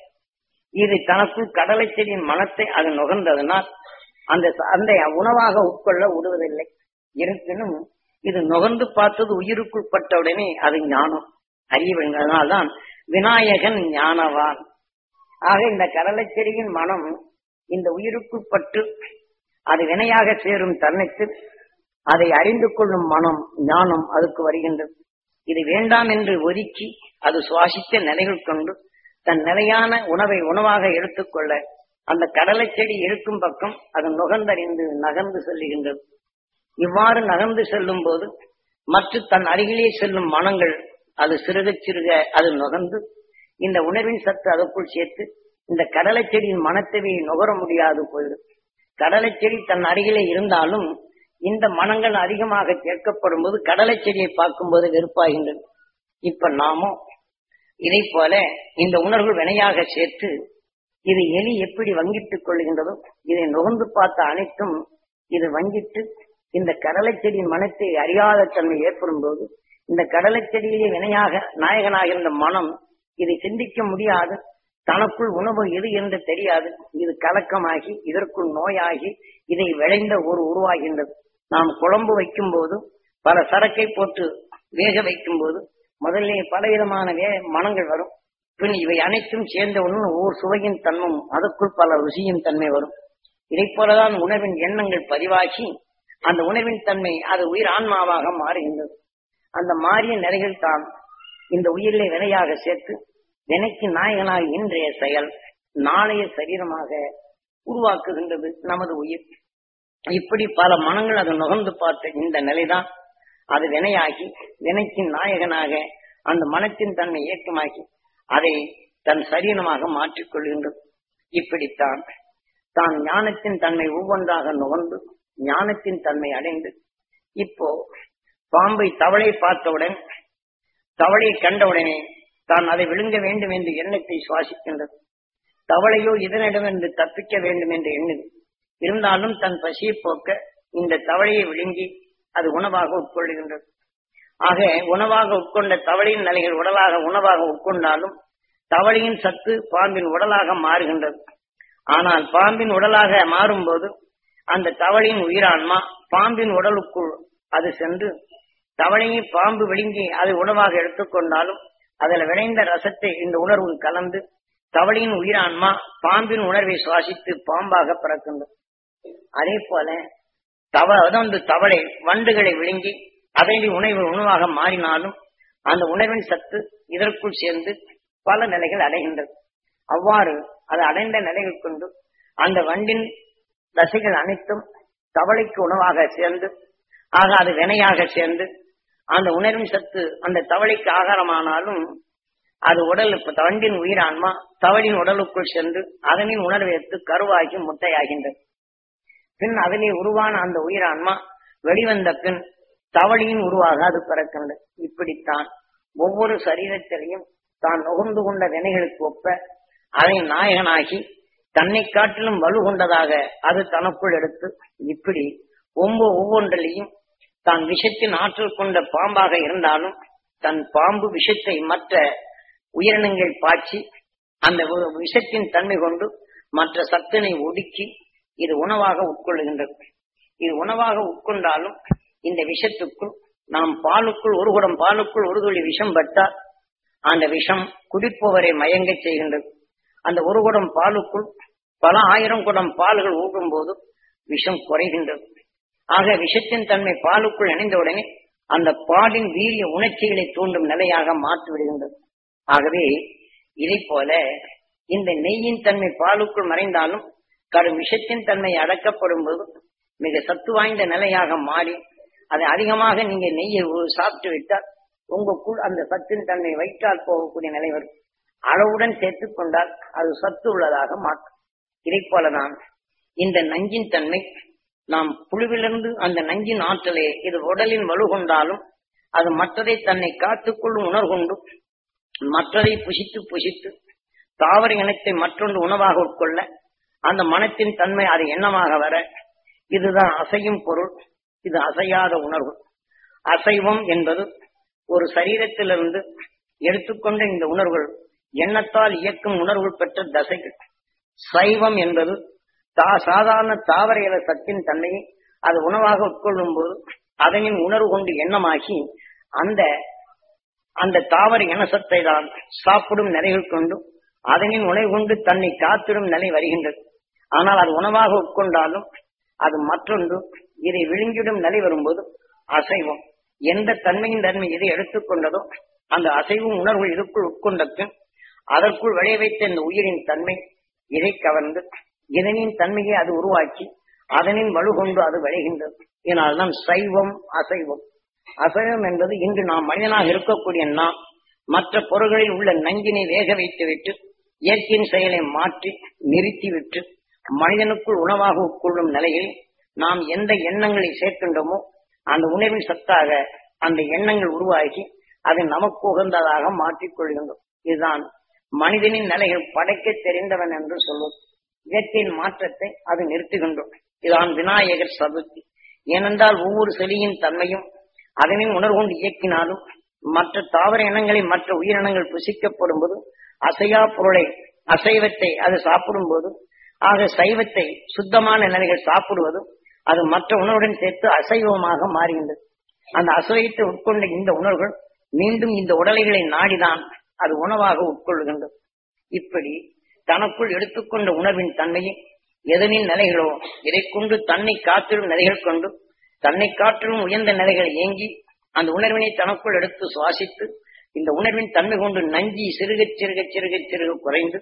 இது தனக்குள் கடலை செடியின் மனத்தை அது நுகர்ந்ததனால் அந்த அந்த உணவாக உட்கொள்ள விடுவதில்லை இருப்பினும் இது நுகர்ந்து பார்த்தது உயிருக்குள் பட்டவுடனே அது ஞானம் அறிய வேண்டும் அதனால்தான் விநாயகன் ஞானவான் ஆக இந்த கடலை செடியின் மனம் இந்த உயிருக்குள் பட்டு அது வினையாக சேரும் தருணத்தில் அதை அறிந்து கொள்ளும் மனம் ஞானம் அதுக்கு வருகின்றது இது வேண்டாம் என்று ஒதுக்கி அது சுவாசித்த நிலைகள் கொண்டு தன் நிலையான உணவை உணவாக எடுத்துக்கொள்ள அந்த கடலை செடி இருக்கும் பக்கம் அது நுகர்ந்தறிந்து நகர்ந்து செல்லுகின்றது இவ்வாறு நகர்ந்து செல்லும் போது மற்ற தன் அருகிலே செல்லும் மனங்கள் அது சிறுக சிறுக அது நுகர்ந்து இந்த உணவின் சத்து அதற்குள் சேர்த்து இந்த கடலை செடியின் மனத்தவையை நுகர முடியாது போயிடும் கடலை செடி தன் அருகிலே இருந்தாலும் இந்த மனங்கள் அதிகமாக கேட்கப்படும் போது கடலை செடியை பார்க்கும்போது வெறுப்பாகின்றது இப்ப நாமும் இதை போல இந்த உணர்வு வினையாக சேர்த்து இது எலி எப்படி வங்கிட்டுக் கொள்கின்றதோ இதை நுகர்ந்து பார்த்த அனைத்தும் இது வங்கிட்டு இந்த கடலை செடியின் மனத்தை அறியாத தன்மை ஏற்படும் போது இந்த கடலை செடியிலே வினையாக நாயகனாக இருந்த மனம் இதை சிந்திக்க முடியாது தனக்குள் உணவு எது என்று தெரியாது இது கலக்கமாகி இதற்குள் நோயாகி இதை விளைந்த ஒரு உருவாகின்றது நாம் குழம்பு வைக்கும் போது பல சரக்கை போட்டு வேக வைக்கும் போது முதல்ல பலவிதமான வே மனங்கள் வரும் பின் இவை அனைத்தும் சேர்ந்தவுடன் ஓர் சுவையின் தன்மும் அதற்குள் பல ருசியின் தன்மை வரும் இதை போலதான் உணவின் எண்ணங்கள் பதிவாகி அந்த உணவின் தன்மை அது உயிர் ஆன்மாவாக மாறுகின்றது அந்த மாறிய நிலைகள் தான் இந்த உயிரிலே வினையாக சேர்த்து வினைக்கு நாயகனாக இன்றைய செயல் நாளைய சரீரமாக உருவாக்குகின்றது நமது உயிர் இப்படி பல மனங்கள் அதை நுகர்ந்து பார்த்த இந்த நிலைதான் அது வினையாகி வினைக்கின் நாயகனாக அந்த மனத்தின் தன்மை இயக்கமாகி அதை தன் சரீரமாக மாற்றிக் கொள்கின்றது இப்படித்தான் தான் ஞானத்தின் தன்மை ஒவ்வொன்றாக நுகர்ந்து ஞானத்தின் தன்மை அடைந்து இப்போ பாம்பை தவளை பார்த்தவுடன் தவளையை கண்டவுடனே தான் அதை விழுங்க வேண்டும் என்ற எண்ணத்தை சுவாசிக்கின்றது தவளையோ இதனிடமிருந்து தப்பிக்க வேண்டும் என்று எண்ணுது இருந்தாலும் தன் பசியை போக்க இந்த தவளையை விழுங்கி அது உணவாக உட்கொள்ளுகின்றது ஆக உணவாக உட்கொண்ட தவளையின் நிலைகள் உடலாக உணவாக உட்கொண்டாலும் தவளையின் சத்து பாம்பின் உடலாக மாறுகின்றது ஆனால் பாம்பின் உடலாக மாறும்போது அந்த தவளையின் உயிரான்மா பாம்பின் உடலுக்குள் அது சென்று தவளையை பாம்பு விழுங்கி அதை உணவாக எடுத்துக்கொண்டாலும் அதில் விளைந்த ரசத்தை இந்த உணர்வு கலந்து தவளையின் உயிரான்மா பாம்பின் உணர்வை சுவாசித்து பாம்பாக பிறக்கின்றது அதே போல தவ அதாவது தவளை வண்டுகளை விழுங்கி அதை உணவு உணவாக மாறினாலும் அந்த உணவின் சத்து இதற்குள் சேர்ந்து பல நிலைகள் அடைகின்றது அவ்வாறு அது அடைந்த நிலைகள் கொண்டு அந்த வண்டின் தசைகள் அனைத்தும் தவளைக்கு உணவாக சேர்ந்து ஆக அது வினையாக சேர்ந்து அந்த உணர்வின் சத்து அந்த தவளைக்கு ஆகாரமானாலும் அது உடல் இப்ப வண்டின் உயிரான்மா தவளின் உடலுக்குள் சென்று அதனின் உணர்வை எடுத்து கருவாகி முட்டையாகின்றது பின் அதிலே உருவான அந்த உயிரான்மா வெளிவந்த பின் தவளியின் உருவாக அது பிறக்கின்றது இப்படித்தான் ஒவ்வொரு சரீரத்திலையும் தான் நுகர்ந்து கொண்ட வினைகளுக்கு ஒப்ப அதை நாயகனாகி தன்னை காட்டிலும் வலு கொண்டதாக அது தனக்குள் எடுத்து இப்படி ஒவ்வொரு ஒவ்வொன்றிலையும் தான் விஷத்தின் ஆற்றல் கொண்ட பாம்பாக இருந்தாலும் தன் பாம்பு விஷத்தை மற்ற உயிரினங்கள் பாய்ச்சி அந்த வி- விஷத்தின் தன்மை கொண்டு மற்ற சத்தினை ஒடுக்கி இது உணவாக உட்கொள்ளுகின்றது இது உணவாக உட்கொண்டாலும் இந்த விஷத்துக்குள் நாம் பாலுக்குள் ஒரு குடம் பாலுக்குள் ஒரு துளி விஷம் பட்டால் அந்த விஷம் குடிப்பவரை மயங்கச் செய்கின்றது அந்த ஒரு குடம் பாலுக்குள் பல ஆயிரம் குடம் பால்கள் ஊடும் போது விஷம் குறைகின்றது ஆக விஷத்தின் தன்மை பாலுக்குள் இணைந்தவுடனே அந்த பாலின் வீரிய உணர்ச்சிகளை தூண்டும் நிலையாக மாற்றி விடுகின்றது ஆகவே இதை போல இந்த நெய்யின் தன்மை பாலுக்குள் மறைந்தாலும் கடும் விஷத்தின் தன்மை அடக்கப்படும் போது மிக சத்து வாய்ந்த நிலையாக மாறி அதை அதிகமாக நீங்க நெய்யை உ- சாப்பிட்டு விட்டால் உங்களுக்குள் அந்த சத்தின் தன்மை வயிற்றால் போகக்கூடிய நிலை வரும் அளவுடன் சேர்த்துக் கொண்டால் அது சத்து உள்ளதாக மாற்றும் இதை போலதான் இந்த நஞ்சின் தன்மை நாம் புழுவிலிருந்து அந்த நஞ்சின் ஆற்றலை இது உடலின் வலு கொண்டாலும் அது மற்றதை தன்னை காத்துக்கொள்ளும் உணர்கொண்டு மற்றதை புசித்து புசித்து தாவர இனத்தை மற்றொன்று உணவாக உட்கொள்ள அந்த மனத்தின் தன்மை அது எண்ணமாக வர இதுதான் அசையும் பொருள் இது அசையாத உணர்வு அசைவம் என்பது ஒரு சரீரத்திலிருந்து எடுத்துக்கொண்ட இந்த உணர்வுகள் எண்ணத்தால் இயக்கும் உணர்வுகள் பெற்ற தசைகள் சைவம் என்பது தா சாதாரண தாவர இல சத்தின் தன்மையை அது உணவாக உட்கொள்ளும் போது அதனின் உணர்வு கொண்டு எண்ணமாகி அந்த அந்த தாவர இனசத்தை தான் சாப்பிடும் நிலைகள் கொண்டு அதனின் உணவு கொண்டு தன்னை காத்திடும் நிலை வருகின்றது ஆனால் அது உணவாக உட்கொண்டாலும் அது மற்றொன்று இதை விழுங்கிடும் நிலை வரும்போது அசைவம் எந்த தன்மையின் தன்மை இதை எடுத்துக்கொண்டதோ அந்த அசைவும் உணர்வு இதுக்குள் உட்கொண்ட பின் அதற்குள் விளைய வைத்த இந்த உயிரின் தன்மை இதை கவர்ந்து இதனின் தன்மையை அது உருவாக்கி அதனின் வலு கொண்டு அது விளைகின்றது இதனால்தான் சைவம் அசைவம் அசைவம் என்பது இன்று நாம் மனிதனாக இருக்கக்கூடிய நாம் மற்ற பொருள்களில் உள்ள நஞ்சினை வேக வைத்து விட்டு இயற்கையின் செயலை மாற்றி நிறுத்திவிட்டு மனிதனுக்குள் உணவாக உட்கொள்ளும் நிலையில் நாம் எந்த எண்ணங்களை சேர்க்கின்றோமோ அந்த உணர்வின் சத்தாக அந்த எண்ணங்கள் உருவாகி அது நமக்கு உகந்ததாக மாற்றிக் கொள்கின்றோம் இதுதான் மனிதனின் நிலைகள் படைக்க தெரிந்தவன் என்று சொல்வது இயற்கையின் மாற்றத்தை அது நிறுத்துகின்றோம் இதுதான் விநாயகர் சதுர்த்தி ஏனென்றால் ஒவ்வொரு செடியின் தன்மையும் அதனின் உணர்வு கொண்டு இயக்கினாலும் மற்ற தாவர இனங்களை மற்ற உயிரினங்கள் புசிக்கப்படும் போது அசையா பொருளை அசைவத்தை அது சாப்பிடும் போது ஆக சைவத்தை சுத்தமான நிலைகள் சாப்பிடுவது அது மற்ற உணவுடன் சேர்த்து அசைவமாக மாறுகின்றது அந்த அசைவத்தை உட்கொண்ட இந்த உணர்வுகள் மீண்டும் இந்த உடலைகளை நாடிதான் அது உணவாக உட்கொள்கின்றது இப்படி தனக்குள் எடுத்துக்கொண்ட உணர்வின் தன்மையை எதனின் நிலைகளோ இதை கொண்டு தன்னை காத்திடும் நிலைகள் கொண்டு தன்னை காற்றிலும் உயர்ந்த நிலைகளை ஏங்கி அந்த உணர்வினை தனக்குள் எடுத்து சுவாசித்து இந்த உணர்வின் தன்மை கொண்டு நஞ்சி சிறுக சிறுக சிறுக சிறுக குறைந்து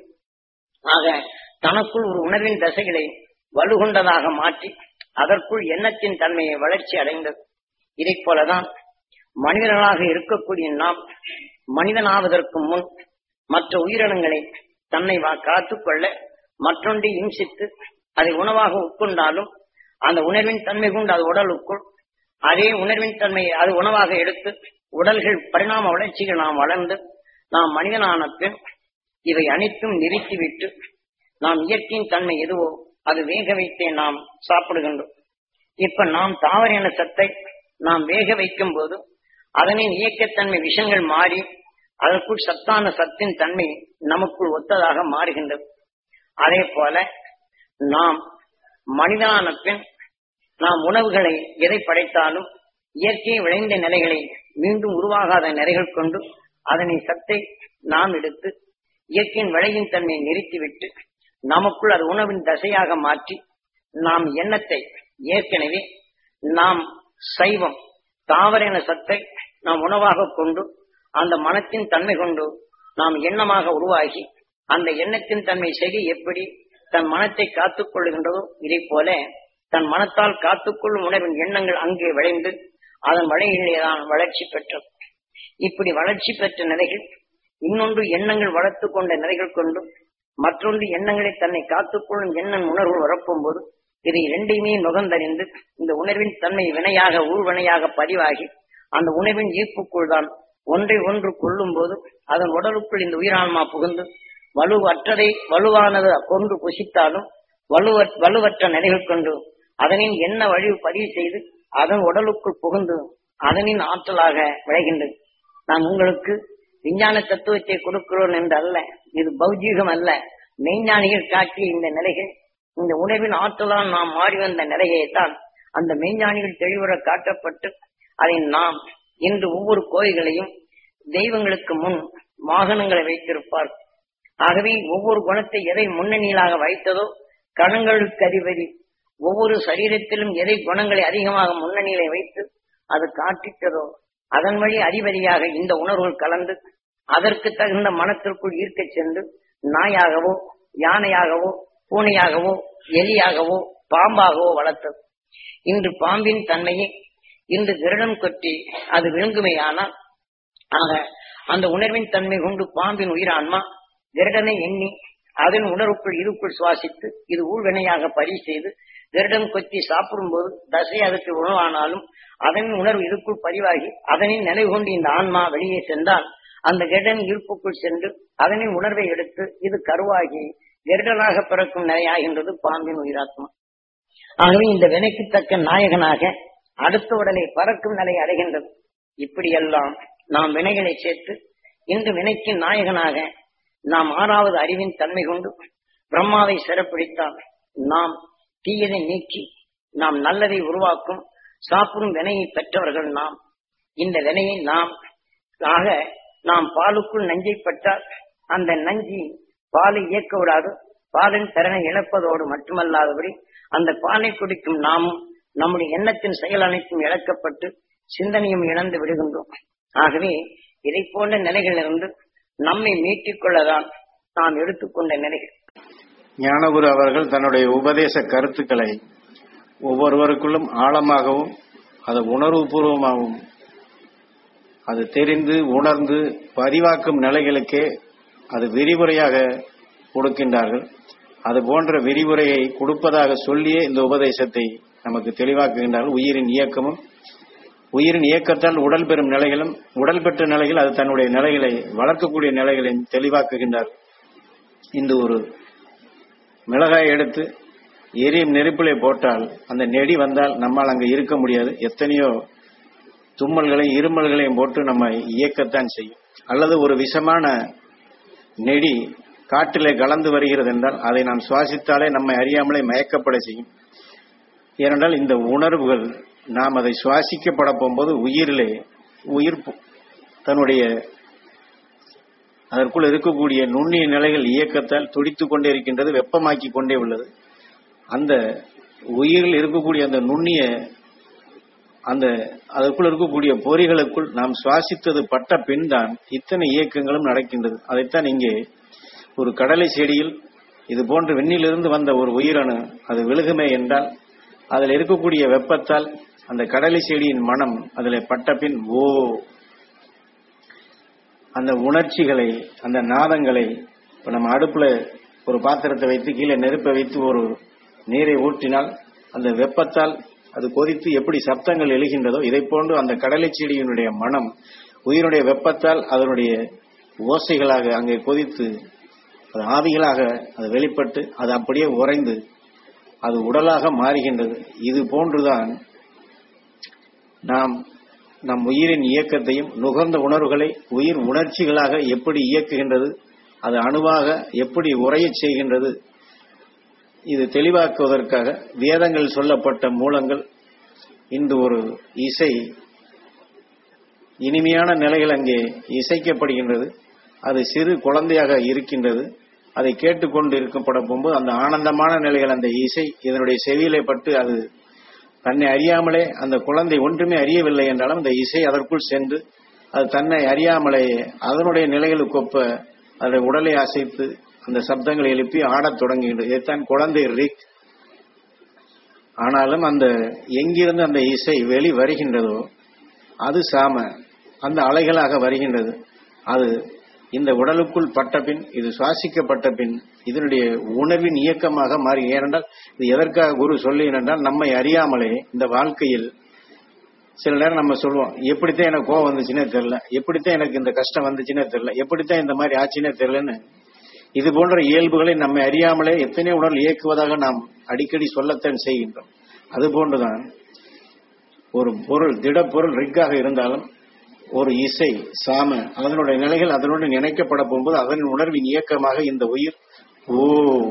ஆக தனக்குள் ஒரு உணர்வின் தசைகளை வலுகொண்டதாக மாற்றி அதற்குள் எண்ணத்தின் தன்மையை வளர்ச்சி அடைந்தது இதைப் போலதான் மனிதர்களாக இருக்கக்கூடிய நாம் மனிதனாவதற்கு முன் மற்ற உயிரினங்களை தன்னை வா- காத்துக்கொள்ள மற்றொன்றை இம்சித்து அதை உணவாக உட்கொண்டாலும் அந்த உணர்வின் தன்மை கொண்டு அது உடலுக்குள் அதே உணர்வின் தன்மையை அது உணவாக எடுத்து உடல்கள் பரிணாம வளர்ச்சிகள் நாம் வளர்ந்து நாம் மனிதனான பின் இவை அனைத்தும் நிறுத்திவிட்டு நாம் இயற்கையின் தன்மை எதுவோ அது வேக வைத்தே நாம் சாப்பிடுகின்றோம் இப்ப நாம் தாவர இன சத்தை நாம் வேக வைக்கும் போது அதனின் இயக்கத்தன்மை விஷங்கள் மாறி அதற்குள் சத்தான சத்தின் தன்மை நமக்குள் ஒத்ததாக மாறுகின்றது அதே போல நாம் மனிதனான பின் நாம் உணவுகளை எதை படைத்தாலும் இயற்கை விளைந்த நிலைகளை மீண்டும் உருவாகாத நிலைகள் கொண்டு அதனை சத்தை நாம் எடுத்து இயற்கையின் விளையின் தன்மையை நிறுத்திவிட்டு நமக்குள் அது உணவின் தசையாக மாற்றி நாம் எண்ணத்தை ஏற்கனவே நாம் சைவம் தாவர இன சத்தை நாம் உணவாக கொண்டு அந்த மனத்தின் தன்மை கொண்டு நாம் எண்ணமாக உருவாகி அந்த எண்ணத்தின் தன்மை சரி எப்படி தன் மனத்தை காத்துக் கொள்ளுகின்றதோ இதை போல தன் மனத்தால் காத்துக்கொள்ளும் உணர்வின் எண்ணங்கள் அங்கே விளைந்து அதன் வழியிலேதான் வளர்ச்சி பெற்றது இப்படி வளர்ச்சி பெற்ற நிலைகள் இன்னொன்று எண்ணங்கள் வளர்த்து கொண்ட நிலைகள் கொண்டு மற்றொன்று எண்ணங்களை தன்னை காத்துக்கொள்ளும் எண்ணம் உணர்வு வரப்பும் போது இதை இரண்டையுமே நுகர்ந்தறிந்து இந்த உணர்வின் தன்மை வினையாக ஊழ்வினையாக பதிவாகி அந்த உணர்வின் ஈர்ப்புக்குள் தான் ஒன்றை ஒன்று கொள்ளும் போது அதன் உடலுக்குள் இந்த உயிரான்மா புகுந்து வலுவற்றதை வலுவானது கொண்டு புசித்தாலும் வலுவ வலுவற்ற நிலைகள் கொண்டு அதனின் என்ன வழி பதிவு செய்து அதன் உடலுக்குள் புகுந்து அதனின் ஆற்றலாக விளைகின்றது நான் உங்களுக்கு விஞ்ஞான தத்துவத்தை கொடுக்கிறோம் என்று அல்ல இது பௌஜீகம் அல்ல மெய்ஞானிகள் காட்டிய இந்த நிலைகள் இந்த உணவின் ஆற்றலால் நாம் மாறி வந்த நிலையைத்தான் அந்த மெய்ஞானிகள் தெளிவுற காட்டப்பட்டு அதை நாம் இன்று ஒவ்வொரு கோயில்களையும் தெய்வங்களுக்கு முன் வாகனங்களை வைத்திருப்பார் ஆகவே ஒவ்வொரு குணத்தை எதை முன்னணியிலாக வைத்ததோ கணங்களுக்கு அதிபதி ஒவ்வொரு சரீரத்திலும் எதை குணங்களை அதிகமாக முன்னணியிலே வைத்து அது காட்டிட்டதோ அதன் வழி அதிபதியாக இந்த உணர்வுகள் கலந்து அதற்கு தகுந்த மனத்திற்குள் ஈர்க்கச் சென்று நாயாகவோ யானையாகவோ பூனையாகவோ எலியாகவோ பாம்பாகவோ வளர்த்தது இன்று பாம்பின் தன்மையை இன்று கிரடம் கொட்டி அது விழுங்குமையானால் ஆக அந்த உணர்வின் தன்மை கொண்டு பாம்பின் உயிரான்மா கிரடனை எண்ணி அதன் உணர்வுக்குள் இதுக்குள் சுவாசித்து இது ஊழ்வினையாக பரி செய்து கிரடம் கொத்தி சாப்பிடும்போது தசை அதற்கு உணவானாலும் அதன் உணர்வு இதுக்குள் பதிவாகி அதனின் நிலை கொண்டு இந்த ஆன்மா வெளியே சென்றால் அந்த கெடன் ஈர்ப்புக்குள் சென்று அதனின் உணர்வை எடுத்து இது கருவாகி கெருடனாக பிறக்கும் நிலையாகின்றது பாம்பின் உயிராத்மா ஆகவே இந்த வினைக்கு தக்க நாயகனாக அடுத்த உடலை பறக்கும் நிலை அடைகின்றது இப்படியெல்லாம் நாம் வினைகளை சேர்த்து இன்று வினைக்கு நாயகனாக நாம் ஆறாவது அறிவின் தன்மை கொண்டு பிரம்மாவை சிறப்பிடித்தால் நாம் தீயதை நீக்கி நாம் நல்லதை உருவாக்கும் சாப்பிடும் வினையை பெற்றவர்கள் நாம் இந்த வினையை நாம் ஆக நாம் பாலுக்குள் நஞ்சை பட்டால் அந்த நஞ்சி பாலை இயக்க விடாது பாலின் திறனை இழப்பதோடு மட்டுமல்லாதபடி அந்த பாலை குடிக்கும் நாமும் நம்முடைய எண்ணத்தின் செயல் அனைத்தும் இழக்கப்பட்டு சிந்தனையும் இழந்து விடுகின்றோம் ஆகவே இதை போன்ற நிலைகளிலிருந்து நம்மை மீட்டிக் கொள்ளதான் நாம் எடுத்துக்கொண்ட நிலைகள் ஞானகுரு அவர்கள் தன்னுடைய உபதேச கருத்துக்களை ஒவ்வொருவருக்குள்ளும் ஆழமாகவும் அது உணர்வுபூர்வமாகவும் அது தெரிந்து உணர்ந்து பதிவாக்கும் நிலைகளுக்கே அது விரிவுரையாக கொடுக்கின்றார்கள் அது போன்ற விரிவுரையை கொடுப்பதாக சொல்லியே இந்த உபதேசத்தை நமக்கு தெளிவாக்குகின்றார்கள் உயிரின் இயக்கமும் உயிரின் இயக்கத்தால் உடல் பெறும் நிலைகளும் உடல் பெற்ற நிலைகள் அது தன்னுடைய நிலைகளை வளர்க்கக்கூடிய நிலைகளையும் தெளிவாக்குகின்றார் இந்த ஒரு மிளகாய் எடுத்து எரியும் நெருப்பிலே போட்டால் அந்த நெடி வந்தால் நம்மால் அங்கு இருக்க முடியாது எத்தனையோ தும்மல்களையும் இருமல்களையும் போட்டு நம்ம இயக்கத்தான் செய்யும் அல்லது ஒரு விஷமான நெடி காட்டிலே கலந்து வருகிறது என்றால் அதை நாம் சுவாசித்தாலே நம்மை அறியாமலே மயக்கப்பட செய்யும் ஏனென்றால் இந்த உணர்வுகள் நாம் அதை சுவாசிக்கப்பட போகும்போது உயிரிலே உயிர் பு- தன்னுடைய அதற்குள் இருக்கக்கூடிய நுண்ணிய நிலைகள் இயக்கத்தால் துடித்துக் கொண்டே இருக்கின்றது வெப்பமாக்கி கொண்டே உள்ளது அந்த உயிரில் இருக்கக்கூடிய அந்த நுண்ணிய அந்த அதற்குள் இருக்கக்கூடிய பொறிகளுக்குள் நாம் சுவாசித்தது பட்ட பின் தான் இத்தனை இயக்கங்களும் நடக்கின்றது அதைத்தான் இங்கே ஒரு கடலை செடியில் இது போன்று விண்ணிலிருந்து வந்த ஒரு உயிரணு அது விழுகுமே என்றால் அதில் இருக்கக்கூடிய வெப்பத்தால் அந்த கடலை செடியின் மனம் அதில் பட்ட பின் ஓ அந்த உணர்ச்சிகளை அந்த நாதங்களை இப்ப நம்ம அடுப்புல ஒரு பாத்திரத்தை வைத்து கீழே நெருப்பை வைத்து ஒரு நீரை ஊற்றினால் அந்த வெப்பத்தால் அது கொதித்து எப்படி சப்தங்கள் எழுகின்றதோ இதை போன்று அந்த கடலை செடியினுடைய மனம் உயிருடைய வெப்பத்தால் அதனுடைய ஓசைகளாக அங்கே கொதித்து அது ஆவிகளாக அது வெளிப்பட்டு அது அப்படியே உறைந்து அது உடலாக மாறுகின்றது இது போன்றுதான் நாம் நம் உயிரின் இயக்கத்தையும் நுகர்ந்த உணர்வுகளை உயிர் உணர்ச்சிகளாக எப்படி இயக்குகின்றது அது அணுவாக எப்படி உறையச் செய்கின்றது இது தெளிவாக்குவதற்காக வேதங்கள் சொல்லப்பட்ட மூலங்கள் இன்று ஒரு இசை இனிமையான நிலைகள் அங்கே இசைக்கப்படுகின்றது அது சிறு குழந்தையாக இருக்கின்றது அதை கேட்டுக்கொண்டு இருக்கப்பட போகும்போது அந்த ஆனந்தமான நிலைகள் அந்த இசை இதனுடைய செவியிலே பட்டு அது தன்னை அறியாமலே அந்த குழந்தை ஒன்றுமே அறியவில்லை என்றாலும் அந்த இசை அதற்குள் சென்று அது தன்னை அறியாமலே அதனுடைய நிலைகளுக்கு ஒப்ப அதனுடைய உடலை அசைத்து அந்த சப்தங்களை எழுப்பி ஆடத் தொடங்குகின்றது இதைத்தான் குழந்தை ரிக் ஆனாலும் அந்த எங்கிருந்து அந்த இசை வெளி வருகின்றதோ அது சாம அந்த அலைகளாக வருகின்றது அது இந்த உடலுக்குள் பட்ட பின் இது சுவாசிக்கப்பட்ட பின் இதனுடைய உணர்வின் இயக்கமாக மாறி ஏனென்றால் இது எதற்காக குரு சொல்லி என்றால் நம்மை அறியாமலே இந்த வாழ்க்கையில் சில நேரம் நம்ம சொல்லுவோம் எப்படித்தான் எனக்கு கோவம் வந்துச்சுன்னே தெரியல எப்படித்தான் எனக்கு இந்த கஷ்டம் வந்துச்சுன்னே தெரியல எப்படித்தான் இந்த மாதிரி ஆச்சுன்னே தெரியலன்னு இது போன்ற இயல்புகளை நம்மை அறியாமலே எத்தனை உணர்வு இயக்குவதாக நாம் அடிக்கடி சொல்லத்தான் செய்கின்றோம் அது போன்றுதான் ஒரு பொருள் திடப்பொருள் ரிக்காக இருந்தாலும் ஒரு இசை சாம அதனுடைய நிலைகள் அதனுடன் இணைக்கப்பட போகும்போது அதன் உணர்வின் இயக்கமாக இந்த உயிர் ஓ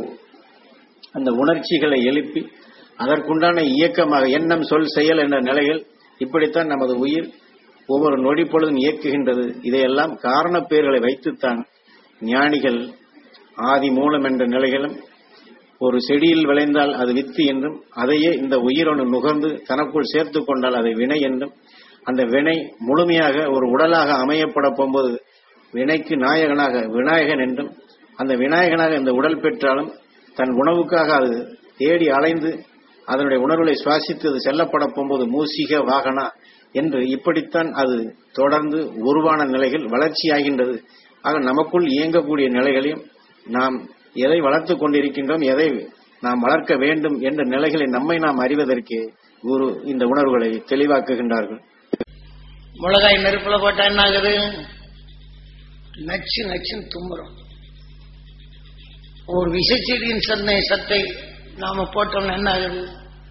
அந்த உணர்ச்சிகளை எழுப்பி அதற்குண்டான இயக்கமாக எண்ணம் சொல் செயல் என்ற நிலைகள் இப்படித்தான் நமது உயிர் ஒவ்வொரு நொடி பொழுதும் இயக்குகின்றது இதையெல்லாம் காரணப் பெயர்களை வைத்துத்தான் ஞானிகள் ஆதி மூலம் என்ற நிலைகளும் ஒரு செடியில் விளைந்தால் அது வித்து என்றும் அதையே இந்த உயிரணு நுகர்ந்து தனக்குள் சேர்த்து கொண்டால் அதை வினை என்றும் அந்த வினை முழுமையாக ஒரு உடலாக அமையப்பட போகும்போது வினைக்கு நாயகனாக விநாயகன் என்றும் அந்த விநாயகனாக இந்த உடல் பெற்றாலும் தன் உணவுக்காக அது தேடி அலைந்து அதனுடைய உணர்வுகளை சுவாசித்து அது செல்லப்பட போகும்போது மூசிக வாகனா என்று இப்படித்தான் அது தொடர்ந்து உருவான நிலைகள் வளர்ச்சியாகின்றது ஆக நமக்குள் இயங்கக்கூடிய நிலைகளையும் நாம் எதை வளர்த்துக் கொண்டிருக்கின்றோம் எதை நாம் வளர்க்க வேண்டும் என்ற நிலைகளை நம்மை நாம் அறிவதற்கு குரு இந்த உணர்வுகளை தெளிவாக்குகின்றார்கள் மிளகாய் நெருப்புல போட்டா என்ன ஆகுது நச்சு நச்சுன்னு தும்புறோம் ஒரு விஷச்செடியின் சன்னை சத்தை நாம போட்டோம்னா என்ன ஆகுது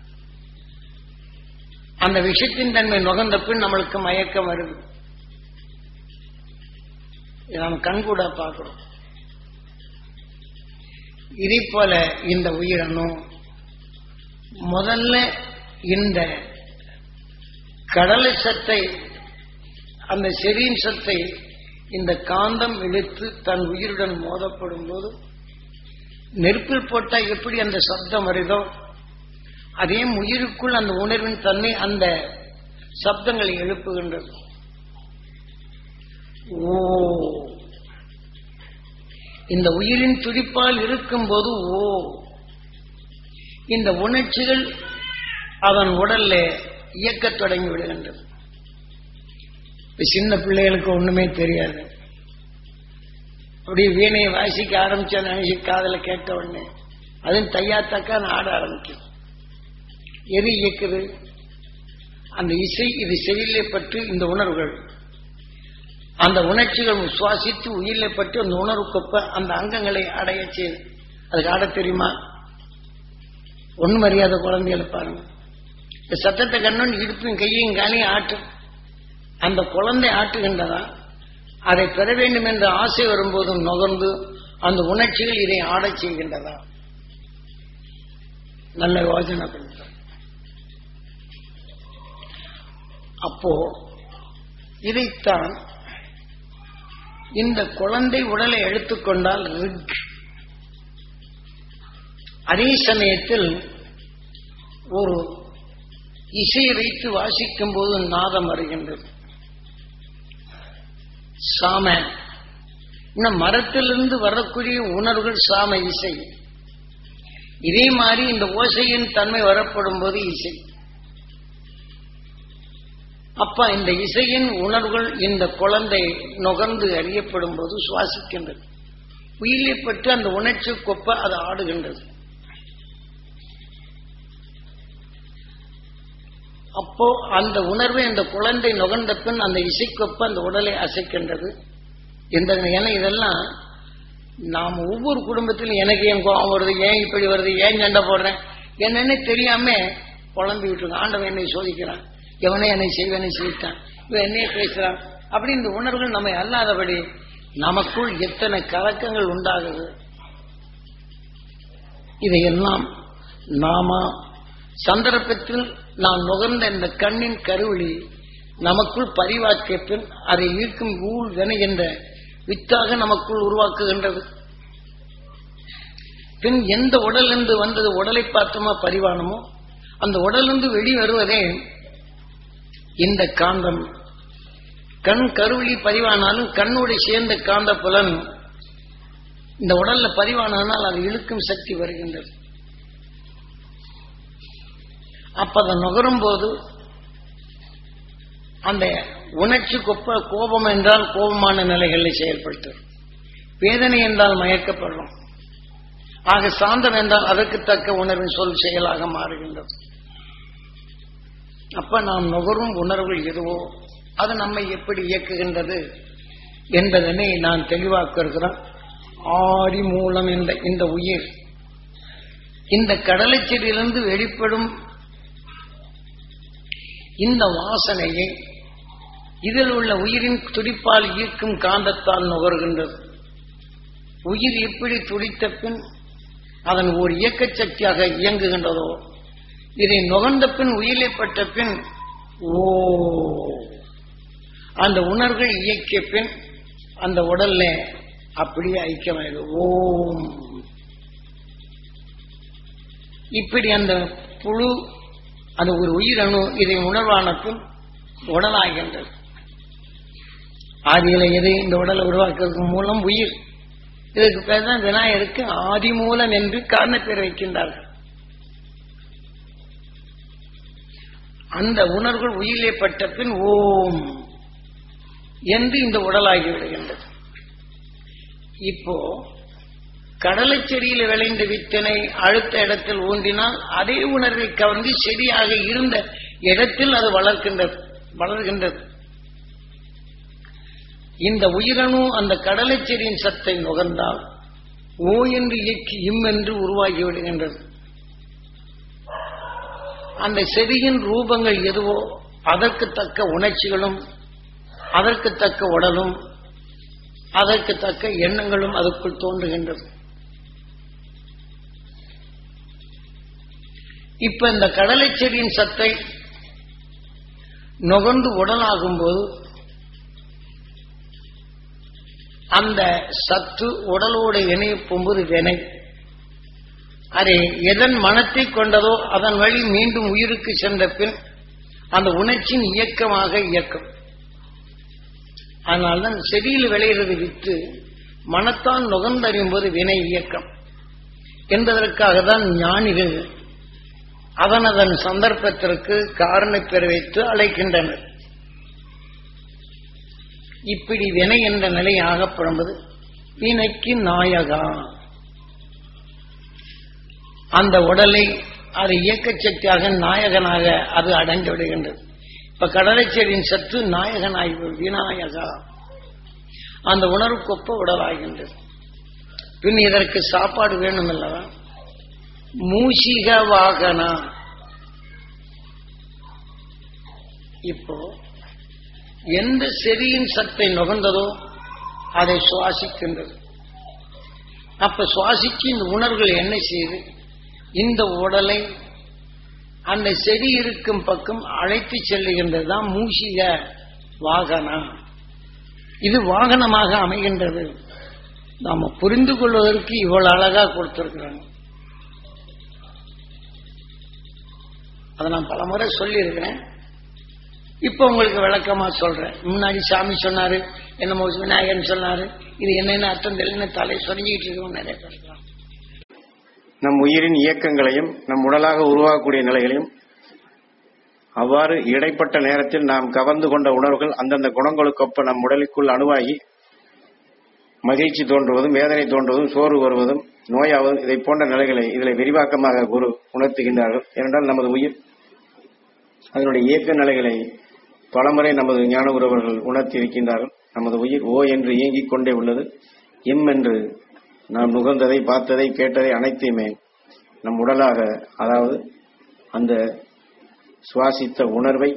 அந்த விஷத்தின் தன்மை நுகர்ந்த பின் நம்மளுக்கு மயக்கம் வருது இதை நம்ம கண்கூட பார்க்கிறோம் இதே போல இந்த உயிரணும் முதல்ல இந்த கடலை சத்தை அந்த செரியின் சத்தை இந்த காந்தம் இழுத்து தன் உயிருடன் மோதப்படும் போது நெருப்பில் போட்டா எப்படி அந்த சப்தம் வருதோ அதே உயிருக்குள் அந்த உணர்வின் தன்மை அந்த சப்தங்களை எழுப்புகின்றது ஓ இந்த உயிரின் துடிப்பால் இருக்கும்போது ஓ இந்த உணர்ச்சிகள் அவன் உடல்ல இயக்கத் தொடங்கி விடுகின்றது இப்ப சின்ன பிள்ளைகளுக்கு ஒண்ணுமே தெரியாது அப்படியே வீணையை வாசிக்க ஆரம்பிச்சா நினைச்சு காதல கேட்ட உடனே அதுவும் தையா தக்கா ஆட ஆரம்பிக்கும் எது இயக்குது அந்த இசை இது செயலை பற்றி இந்த உணர்வுகள் அந்த உணர்ச்சிகள் சுவாசித்து உயிரிலை பற்றி அந்த உணர்வுக்கொப்ப அந்த அங்கங்களை அடைய செய்யுது அதுக்கு ஆட தெரியுமா ஒன்றும் அறியாத குழந்தைகளை பாருங்க இந்த சத்தத்தை கண்ணன் இடுப்பையும் கையையும் காலையும் ஆட்டும் அந்த குழந்தை ஆட்டுகின்றதா அதை பெற வேண்டும் என்ற ஆசை வரும்போதும் நுகர்ந்து அந்த உணர்ச்சிகள் இதை ஆடச் செய்கின்றதா நல்ல யோசனை பண்ணுற அப்போ இதைத்தான் இந்த குழந்தை உடலை எடுத்துக்கொண்டால் ரிக் அதே சமயத்தில் ஒரு இசையை வைத்து வாசிக்கும் போது நாதம் வருகின்றது சாம இன்னும் மரத்திலிருந்து வரக்கூடிய உணர்வுகள் சாம இசை இதே மாதிரி இந்த ஓசையின் தன்மை வரப்படும் போது இசை அப்ப இந்த இசையின் உணர்வுகள் இந்த குழந்தை நுகர்ந்து அறியப்படும் போது சுவாசிக்கின்றது உயிரை பற்றி அந்த உணர்ச்சி கொப்ப அது ஆடுகின்றது அப்போ அந்த உணர்வை அந்த குழந்தை நுகர்ந்த பின் அந்த இசைக்கொப்ப அந்த உடலை அசைக்கின்றது இந்த ஏன்னா இதெல்லாம் நாம் ஒவ்வொரு குடும்பத்திலும் எனக்கு ஏன் கோபம் வருது ஏன் இப்படி வருது ஏன் சண்டை போடுறேன் என்னன்னு தெரியாம குழம்பி விட்டுருங்க ஆண்டவன் என்னை சோதிக்கிறான் எவனே என்னை செய்வனை செய்தான் இவன் என்னையே பேசுறான் அப்படி இந்த உணர்வுகள் நம்மை அல்லாதபடி நமக்குள் எத்தனை கலக்கங்கள் உண்டாகுது இதையெல்லாம் நாம சந்தர்ப்பத்தில் நாம் நுகர்ந்த இந்த கண்ணின் கருவிழி நமக்குள் பரிவாக்கிய பின் அதை ஈர்க்கும் ஊழ் வினை என்ற வித்தாக நமக்குள் உருவாக்குகின்றது பின் எந்த உடலிருந்து வந்தது உடலை பார்த்தோமா பரிவானமோ அந்த உடலிருந்து வெளி வருவதே இந்த காந்தம் கண் கருவிழி பதிவானாலும் கண்ணோடு சேர்ந்த காந்த புலன் இந்த உடல்ல பதிவானால் அது இழுக்கும் சக்தி வருகின்றது அப்ப அதை நுகரும் போது அந்த உணர்ச்சி கொப்ப கோபம் என்றால் கோபமான நிலைகளில் செயல்படுத்தும் வேதனை என்றால் மயக்கப்படுறோம் ஆக சாந்தம் என்றால் அதற்கு தக்க உணர்வின் சொல் செயலாக மாறுகின்றது அப்ப நாம் நுகரும் உணர்வுகள் எதுவோ அது நம்மை எப்படி இயக்குகின்றது என்பதனை நான் தெளிவாக்க இருக்கிறேன் ஆடி மூலம் என்ற இந்த உயிர் இந்த கடலைச்செடியிலிருந்து வெளிப்படும் இந்த வாசனையை இதில் உள்ள உயிரின் துடிப்பால் ஈர்க்கும் காந்தத்தால் நுகர்கின்றது உயிர் எப்படி துடித்த பின் அதன் ஒரு இயக்க சக்தியாக இயங்குகின்றதோ இதை நுகர்ந்த பின் உயிரிழப்பட்ட பின் ஓ அந்த உணர்வுகள் இயக்கிய பின் அந்த உடல்ல அப்படியே ஐக்கியமாயிடும் ஓம் இப்படி அந்த புழு அந்த ஒரு உயிரணு இதை உணர்வானத்தும் உடலாகின்றது ஆதியில எது இந்த உடலை உருவாக்குறதுக்கு மூலம் உயிர் இதுக்கு பேர் தான் விநாயகருக்கு ஆதி மூலம் என்று காரணப்பேர் வைக்கின்றார்கள் அந்த உணர்வுகள் உயிரிலே பட்ட பின் ஓம் என்று இந்த உடலாகி விடுகின்றது இப்போ கடலை செடியில் விளைந்த வித்தனை அடுத்த இடத்தில் ஊன்றினால் அதே உணர்வை கவர்ந்து செடியாக இருந்த இடத்தில் அது வளர்க்கின்றது வளர்கின்றது இந்த உயிரணு அந்த கடலை செடியின் சத்தை நுகர்ந்தால் ஓ என்று இயக்கி இம் என்று உருவாகி விடுகின்றது அந்த செடியின் ரூபங்கள் எதுவோ அதற்கு தக்க உணர்ச்சிகளும் அதற்கு தக்க உடலும் அதற்கு தக்க எண்ணங்களும் அதுக்குள் தோன்றுகின்றது இப்ப இந்த கடலை செடியின் சத்தை நுகர்ந்து உடலாகும் போது அந்த சத்து உடலோடு இணைய போகும்போது வினை அது எதன் மனத்தை கொண்டதோ அதன் வழி மீண்டும் உயிருக்கு சென்ற பின் அந்த உணர்ச்சியின் இயக்கமாக இயக்கம் அதனால்தான் செடியில் விளையிறது வித்து மனத்தால் நுகர்ந்தறியும் போது வினை இயக்கம் என்பதற்காக தான் ஞானிகள் அதன் அதன் சந்தர்ப்பத்திற்கு காரணப் பெற வைத்து அழைக்கின்றனர் இப்படி வினை என்ற நிலை ஆகப்படும்போது வினைக்கு நாயகா அந்த உடலை அது இயக்க சக்தியாக நாயகனாக அது அடைந்து விடுகின்றது இப்ப கடலை செடியின் சத்து நாயகனாகி விநாயகா அந்த உணர்வுக்கொப்ப உடலாகின்றது பின் இதற்கு சாப்பாடு வேணும் அல்லவா மூஷிக வாகனா இப்போ எந்த செடியின் சத்தை நுகர்ந்ததோ அதை சுவாசிக்கின்றது அப்ப சுவாசிச்சு இந்த உணர்வுகள் என்ன செய்யுது இந்த உடலை அந்த செடி இருக்கும் பக்கம் அழைத்து செல்லுகின்றது தான் மூஷிக வாகனம் இது வாகனமாக அமைகின்றது நாம புரிந்து கொள்வதற்கு இவ்வளவு அழகா கொடுத்திருக்கிறாங்க அதை நான் பலமுறை சொல்லியிருக்கிறேன் இப்ப உங்களுக்கு விளக்கமா சொல்றேன் முன்னாடி சாமி சொன்னாரு என்னமோ விநாயகன் சொன்னாரு இது என்னென்ன அர்த்தம் தெரியல தலை சொரிஞ்சிக்கிட்டு இருக்கோம் நிறைய பேர் இருக்கலாம். நம் உயிரின் இயக்கங்களையும் நம் உடலாக உருவாகக்கூடிய நிலைகளையும் அவ்வாறு இடைப்பட்ட நேரத்தில் நாம் கவர்ந்து கொண்ட உணர்வுகள் அந்தந்த குணங்களுக்கொப்ப நம் உடலுக்குள் அணுவாகி மகிழ்ச்சி தோன்றுவதும் வேதனை தோன்றுவதும் சோர்வு வருவதும் நோயாவதும் இதை போன்ற நிலைகளை இதில் விரிவாக்கமாக குரு உணர்த்துகின்றார்கள் ஏனென்றால் நமது உயிர் அதனுடைய இயக்க நிலைகளை பலமுறை நமது ஞான உறவர்கள் உணர்த்தி இருக்கின்றார்கள் நமது உயிர் ஓ என்று இயங்கிக் கொண்டே உள்ளது எம் என்று நாம் நுகர்ந்ததை பார்த்ததை கேட்டதை அனைத்தையுமே நம் உடலாக அதாவது அந்த சுவாசித்த உணர்வை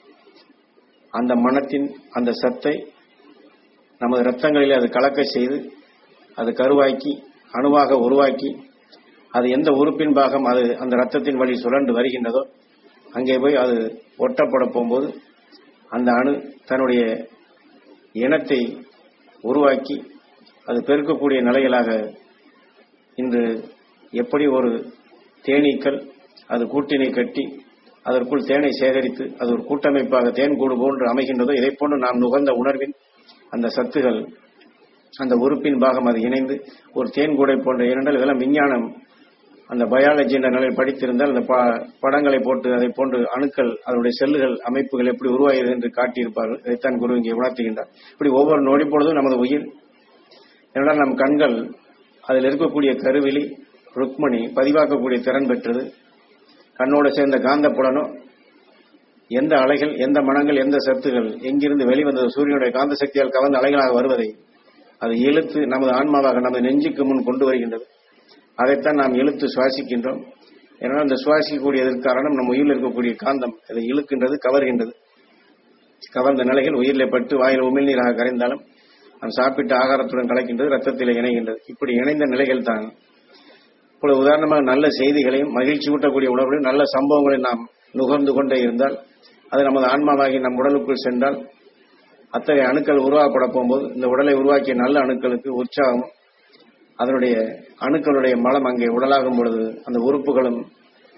அந்த மனத்தின் அந்த சத்தை நமது இரத்தங்களில் அது கலக்க செய்து அது கருவாக்கி அணுவாக உருவாக்கி அது எந்த உறுப்பின் பாகம் அது அந்த இரத்தத்தின் வழி சுழண்டு வருகின்றதோ அங்கே போய் அது ஒட்டப்பட போகும்போது அந்த அணு தன்னுடைய இனத்தை உருவாக்கி அது பெருக்கக்கூடிய நிலைகளாக இன்று எப்படி ஒரு தேனீக்கள் அது கூட்டினை கட்டி அதற்குள் தேனை சேகரித்து அது ஒரு கூட்டமைப்பாக தேன் கூடு போன்று அமைகின்றதோ இதை போன்று நாம் நுகர்ந்த உணர்வின் அந்த சத்துகள் அந்த உறுப்பின் பாகம் அது இணைந்து ஒரு தேன் கூடை போன்ற ஏனென்றால் இதெல்லாம் விஞ்ஞானம் அந்த பயாலஜி என்ற நிலையில் படித்திருந்தால் அந்த ப- படங்களை போட்டு அதை போன்று அணுக்கள் அதனுடைய செல்லுகள் அமைப்புகள் எப்படி உருவாகிறது என்று காட்டியிருப்பார்கள் இதைத்தான் குரு இங்கே உணர்த்துகின்றார் இப்படி ஒவ்வொரு நொடி பொழுதும் நமது உயிர் ஏனென்றால் நம் கண்கள் அதில் இருக்கக்கூடிய கருவிழி ருக்மணி பதிவாக்கக்கூடிய திறன் பெற்றது கண்ணோடு சேர்ந்த காந்தப்புலனோ எந்த அலைகள் எந்த மனங்கள் எந்த சத்துகள் எங்கிருந்து வெளிவந்தது சூரியனுடைய காந்த சக்தியால் கவர்ந்த அலைகளாக வருவதை அது இழுத்து நமது ஆன்மாவாக நமது நெஞ்சுக்கு முன் கொண்டு வருகின்றது அதைத்தான் நாம் இழுத்து சுவாசிக்கின்றோம் ஏன்னா அந்த சுவாசிக்கக்கூடியதற்கு காரணம் நம் உயிரில் இருக்கக்கூடிய காந்தம் அதை இழுக்கின்றது கவர்கின்றது கவர்ந்த நிலைகள் உயிரில் பட்டு வாயில் உமிழ்நீராக கரைந்தாலும் நாம் சாப்பிட்ட ஆகாரத்துடன் கலக்கின்றது ரத்தத்தில் இணைகின்றது இப்படி இணைந்த நிலைகள் தான் இப்பொழுது உதாரணமாக நல்ல செய்திகளையும் மகிழ்ச்சி ஊட்டக்கூடிய உணர்வுகளையும் நல்ல சம்பவங்களை நாம் நுகர்ந்து கொண்டே இருந்தால் அது நமது ஆன்மாவாகி நம் உடலுக்குள் சென்றால் அத்தகைய அணுக்கள் உருவாக்கப்பட போகும்போது இந்த உடலை உருவாக்கிய நல்ல அணுக்களுக்கு உற்சாகம் அதனுடைய அணுக்களுடைய மலம் அங்கே உடலாகும் பொழுது அந்த உறுப்புகளும்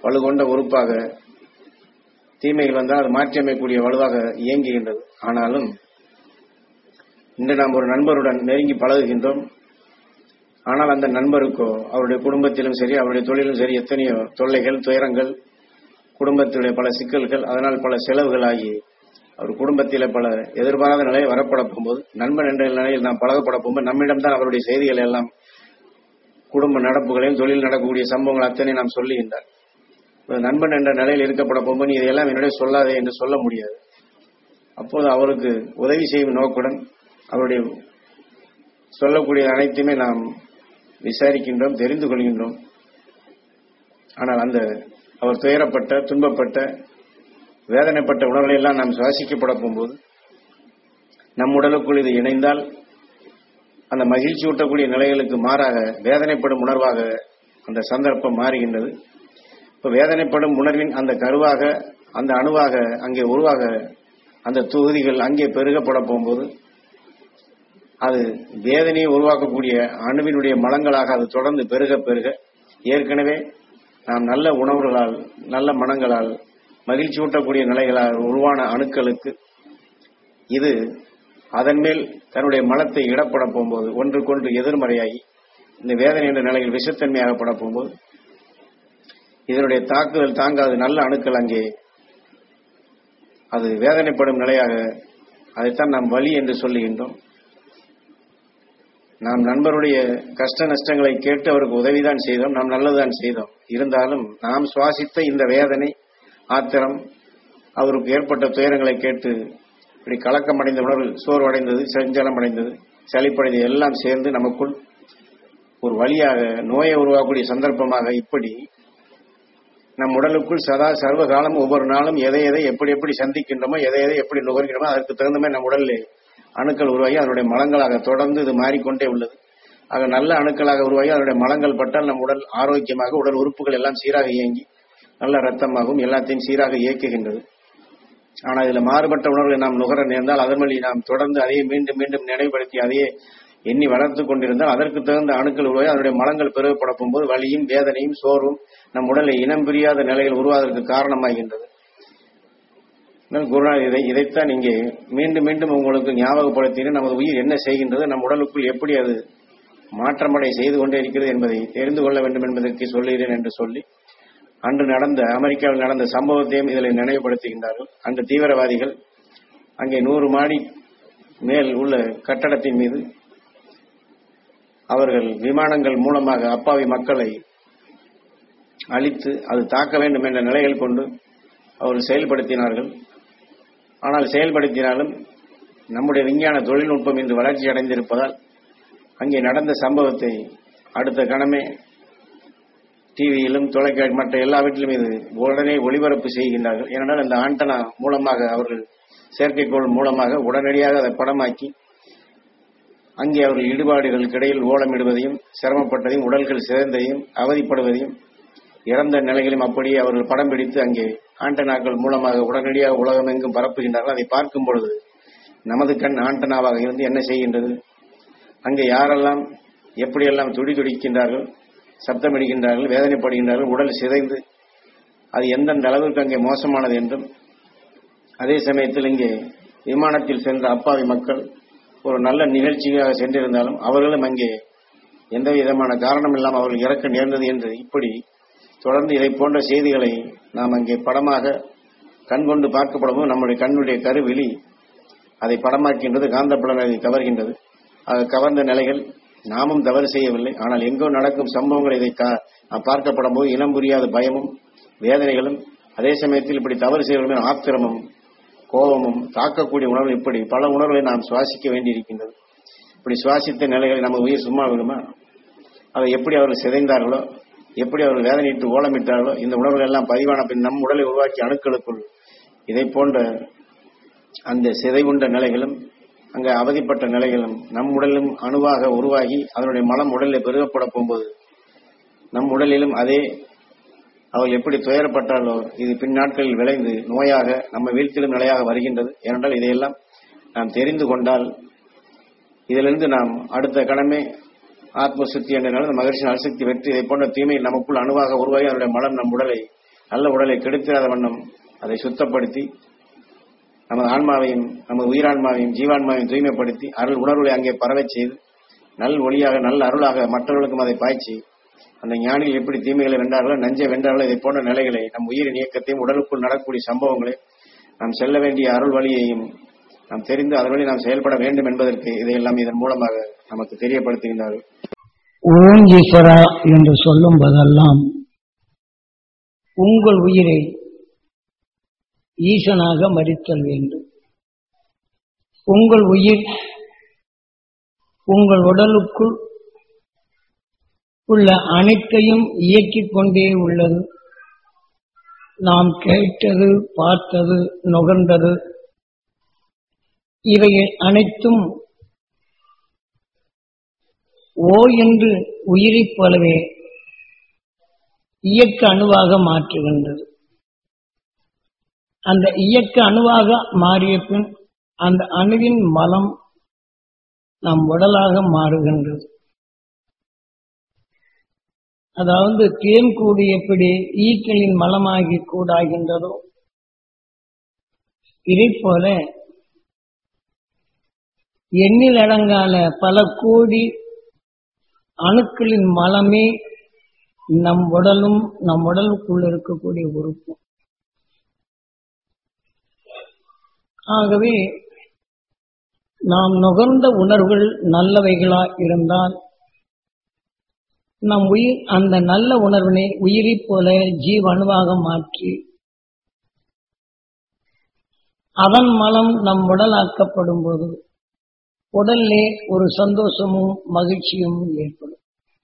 வலுகொண்ட உறுப்பாக தீமைகள் வந்தால் அது மாற்றியமைக்கக்கூடிய வலுவாக இயங்குகின்றது ஆனாலும் இன்று நாம் ஒரு நண்பருடன் நெருங்கி பழகுகின்றோம் ஆனால் அந்த நண்பருக்கோ அவருடைய குடும்பத்திலும் சரி அவருடைய தொழிலும் சரி எத்தனையோ தொல்லைகள் துயரங்கள் குடும்பத்திலுடைய பல சிக்கல்கள் அதனால் பல செலவுகள் ஆகி அவர் குடும்பத்தில பல எதிர்பாராத நிலையை வரப்பட போகும்போது நண்பன் என்ற நிலையில் நாம் பழகப்பட போகும்போது நம்மிடம்தான் அவருடைய செய்திகள் எல்லாம் குடும்ப நடப்புகளையும் தொழில் நடக்கக்கூடிய சம்பவங்கள் அத்தனை நாம் சொல்லுகின்றார் ஒரு நண்பன் என்ற நிலையில் இருக்கப்பட போகும்போது நீ இதையெல்லாம் என்னுடைய சொல்லாதே என்று சொல்ல முடியாது அப்போது அவருக்கு உதவி செய்யும் நோக்குடன் அவருடைய சொல்லக்கூடிய அனைத்துமே நாம் விசாரிக்கின்றோம் தெரிந்து கொள்கின்றோம் ஆனால் அந்த அவர் துயரப்பட்ட துன்பப்பட்ட வேதனைப்பட்ட உணர்வுகளை எல்லாம் நாம் சுவாசிக்கப்பட போகும்போது நம் உடலுக்குள் இது இணைந்தால் அந்த மகிழ்ச்சி ஊட்டக்கூடிய நிலைகளுக்கு மாறாக வேதனைப்படும் உணர்வாக அந்த சந்தர்ப்பம் மாறுகின்றது இப்ப வேதனைப்படும் உணர்வின் அந்த கருவாக அந்த அணுவாக அங்கே உருவாக அந்த தொகுதிகள் அங்கே பெருகப்பட போகும்போது அது வேதனையை உருவாக்கக்கூடிய அணுவினுடைய மலங்களாக அது தொடர்ந்து பெருக பெருக ஏற்கனவே நாம் நல்ல உணவுகளால் நல்ல மனங்களால் மகிழ்ச்சி ஊட்டக்கூடிய நிலைகளால் உருவான அணுக்களுக்கு இது அதன் மேல் தன்னுடைய மலத்தை இடப்பட போகும்போது ஒன்றுக்கொன்று எதிர்மறையாகி இந்த வேதனை என்ற நிலையில் விஷத்தன்மையாகப்பட போகும்போது இதனுடைய தாக்குதல் தாங்காத நல்ல அணுக்கள் அங்கே அது வேதனைப்படும் நிலையாக அதைத்தான் நாம் வலி என்று சொல்லுகின்றோம் நாம் நண்பருடைய கஷ்ட நஷ்டங்களை கேட்டு அவருக்கு உதவிதான் செய்தோம் நாம் நல்லதுதான் செய்தோம் இருந்தாலும் நாம் சுவாசித்த இந்த வேதனை ஆத்திரம் அவருக்கு ஏற்பட்ட துயரங்களை கேட்டு இப்படி கலக்கமடைந்த உணர்வு சோர்வடைந்தது செஞ்சலம் அடைந்தது சளிப்படைந்தது எல்லாம் சேர்ந்து நமக்குள் ஒரு வழியாக நோயை உருவாக்கக்கூடிய சந்தர்ப்பமாக இப்படி நம் உடலுக்குள் சதா சர்வ காலம் ஒவ்வொரு நாளும் எதை எதை எப்படி எப்படி சந்திக்கின்றோமோ எதை எதை எப்படி நுகர்கிறோமோ அதற்கு தகுந்த மாதிரி நம் உடலில் அணுக்கள் உருவாகி அதனுடைய மலங்களாக தொடர்ந்து இது மாறிக்கொண்டே உள்ளது ஆக நல்ல அணுக்களாக உருவாகி அதனுடைய மலங்கள் பட்டால் நம் உடல் ஆரோக்கியமாக உடல் உறுப்புகள் எல்லாம் சீராக இயங்கி நல்ல ரத்தமாகவும் எல்லாத்தையும் சீராக இயக்குகின்றது ஆனால் இதுல மாறுபட்ட உணர்வுகளை நாம் நுகர நேர்ந்தால் அதன் வழி நாம் தொடர்ந்து அதையே மீண்டும் மீண்டும் நினைவுபடுத்தி அதையே எண்ணி வளர்த்து கொண்டிருந்தால் அதற்கு தகுந்த அணுக்கள் உருவாகி அதனுடைய மலங்கள் பெருகப்படப்பும் போது வலியும் வேதனையும் சோர்வும் நம் உடலை இனம் பிரியாத நிலையில் உருவாவதற்கு காரணமாகின்றது ஆனால் குருநாதர் இதை இதைத்தான் இங்கே மீண்டும் மீண்டும் உங்களுக்கு ஞாபகப்படுத்தினேன் நமது உயிர் என்ன செய்கின்றது நம் உடலுக்குள் எப்படி அது மாற்றமடை செய்து கொண்டே இருக்கிறது என்பதை தெரிந்து கொள்ள வேண்டும் என்பதற்கு சொல்லுகிறேன் என்று சொல்லி அன்று நடந்த அமெரிக்காவில் நடந்த சம்பவத்தையும் இதில் நினைவுபடுத்துகின்றார்கள் அன்று தீவிரவாதிகள் அங்கே நூறு மாடி மேல் உள்ள கட்டடத்தின் மீது அவர்கள் விமானங்கள் மூலமாக அப்பாவி மக்களை அழித்து அது தாக்க வேண்டும் என்ற நிலைகள் கொண்டு அவர்கள் செயல்படுத்தினார்கள் ஆனால் செயல்படுத்தினாலும் நம்முடைய விஞ்ஞான தொழில்நுட்பம் இன்று வளர்ச்சி அடைந்திருப்பதால் அங்கே நடந்த சம்பவத்தை அடுத்த கணமே டிவியிலும் தொலைக்காட்சி மற்ற எல்லா வீட்டிலும் இது உடனே ஒளிபரப்பு செய்கின்றார்கள் ஏனென்றால் இந்த ஆண்டனா மூலமாக அவர்கள் செயற்கைக்கோள் மூலமாக உடனடியாக அதை படமாக்கி அங்கே அவர்கள் ஈடுபாடுகளுக்கு இடையில் ஓலமிடுவதையும் சிரமப்பட்டதையும் உடல்கள் சிதைந்ததையும் அவதிப்படுவதையும் இறந்த நிலைகளையும் அப்படியே அவர்கள் படம் பிடித்து அங்கே ஆண்டனாக்கள் மூலமாக உடனடியாக உலகமெங்கும் பரப்புகின்றார்கள் அதை பார்க்கும் பொழுது நமது கண் ஆண்டனாவாக இருந்து என்ன செய்கின்றது அங்கே யாரெல்லாம் எப்படியெல்லாம் துடி துடிக்கின்றார்கள் சப்தமிடுகின்றார்கள் வேதனைப்படுகின்றார்கள் உடல் சிதைந்து அது எந்தெந்த அளவிற்கு அங்கே மோசமானது என்றும் அதே சமயத்தில் இங்கே விமானத்தில் சென்ற அப்பாவி மக்கள் ஒரு நல்ல நிகழ்ச்சியாக சென்றிருந்தாலும் அவர்களும் அங்கே எந்த விதமான காரணம் இல்லாமல் அவர்கள் இறக்க நேர்ந்தது என்று இப்படி தொடர்ந்து இதை போன்ற செய்திகளை நாம் அங்கே படமாக கண்கொண்டு பார்க்கப்படவும் நம்முடைய கண்ணுடைய கருவிழி அதை படமாக்கின்றது காந்தப்புலன் அதை கவர்கின்றது அது கவர்ந்த நிலைகள் நாமும் தவறு செய்யவில்லை ஆனால் எங்கோ நடக்கும் சம்பவங்கள் இதை கா- நாம் பார்க்கப்படும் போது இனம் புரியாத பயமும் வேதனைகளும் அதே சமயத்தில் இப்படி தவறு செய்வதும் ஆத்திரமும் கோபமும் தாக்கக்கூடிய உணர்வு இப்படி பல உணர்வுகளை நாம் சுவாசிக்க வேண்டியிருக்கின்றது இப்படி சுவாசித்த நிலைகளை நம்ம உயிர் சும்மா விடுமா அதை எப்படி அவர்கள் சிதைந்தார்களோ எப்படி அவர்கள் வேதனையிட்டு ஓலமிட்டார்களோ இந்த உணர்வுகள் எல்லாம் பதிவான பின் நம் உடலை உருவாக்கி அணுக்களுக்குள் இதை போன்ற அந்த சிதைவுண்ட நிலைகளும் அங்கே அவதிப்பட்ட நிலைகளும் நம் உடலும் அணுவாக உருவாகி அதனுடைய மலம் உடலில் பெருகப்பட போகும்போது நம் உடலிலும் அதே அவள் எப்படி துயரப்பட்டாலோ இது பின் நாட்களில் விளைந்து நோயாக நம்ம வீழ்த்திலும் நிலையாக வருகின்றது ஏனென்றால் இதையெல்லாம் நாம் தெரிந்து கொண்டால் இதிலிருந்து நாம் அடுத்த கடமை ஆத்ம சுத்தி என்ற நிலை மகிழ்ச்சி அணுசக்தி வெற்றி இதை போன்ற தீமை நமக்குள் அணுவாக உருவாகி அதனுடைய மலம் நம் உடலை நல்ல உடலை கெடுத்திராத வண்ணம் அதை சுத்தப்படுத்தி நமது ஆன்மாவையும் நமது உயிரான்மாவையும் ஜீவான்மாவையும் தூய்மைப்படுத்தி அருள் உணர்வுகளை அங்கே பரவச் செய்து நல் ஒளியாக நல்ல அருளாக மற்றவர்களுக்கும் அதை பாய்ச்சி அந்த ஞானிகள் எப்படி தீமைகளை வென்றார்களோ நஞ்சை வென்றார்களோ இதை போன்ற நிலைகளை நம் உயிரின் இயக்கத்தையும் உடலுக்குள் நடக்கக்கூடிய சம்பவங்களை நாம் செல்ல வேண்டிய அருள் வழியையும் நாம் தெரிந்து அதன் வழி நாம் செயல்பட வேண்டும் என்பதற்கு இதையெல்லாம் இதன் மூலமாக நமக்கு தெரியப்படுத்துகின்றார்கள் ஓம் ஈஸ்வரா என்று சொல்லும் போதெல்லாம் உங்கள் உயிரை ஈசனாக மறித்தல் வேண்டும் உங்கள் உயிர் உங்கள் உடலுக்குள் உள்ள அனைத்தையும் இயக்கிக் கொண்டே உள்ளது நாம் கேட்டது பார்த்தது நுகர்ந்தது இவைகள் அனைத்தும் ஓ என்று உயிரைப் போலவே இயக்க அணுவாக மாற்றுகின்றது அந்த இயக்க அணுவாக மாறிய பின் அந்த அணுவின் மலம் நம் உடலாக மாறுகின்றது அதாவது தேன் கூடு எப்படி ஈக்களின் மலமாகி கூடாகின்றதோ இதை போல எண்ணில் அடங்கால பல கோடி அணுக்களின் மலமே நம் உடலும் நம் உடலுக்குள் இருக்கக்கூடிய உறுப்பு ஆகவே நாம் நுகர்ந்த உணர்வுகள் நல்லவைகளா இருந்தால் நம் உயிர் அந்த நல்ல உணர்வினை உயிரைப் போல ஜீவணுவாக மாற்றி அதன் மலம் நம் உடலாக்கப்படும் போது உடல்லே ஒரு சந்தோஷமும் மகிழ்ச்சியும் ஏற்படும்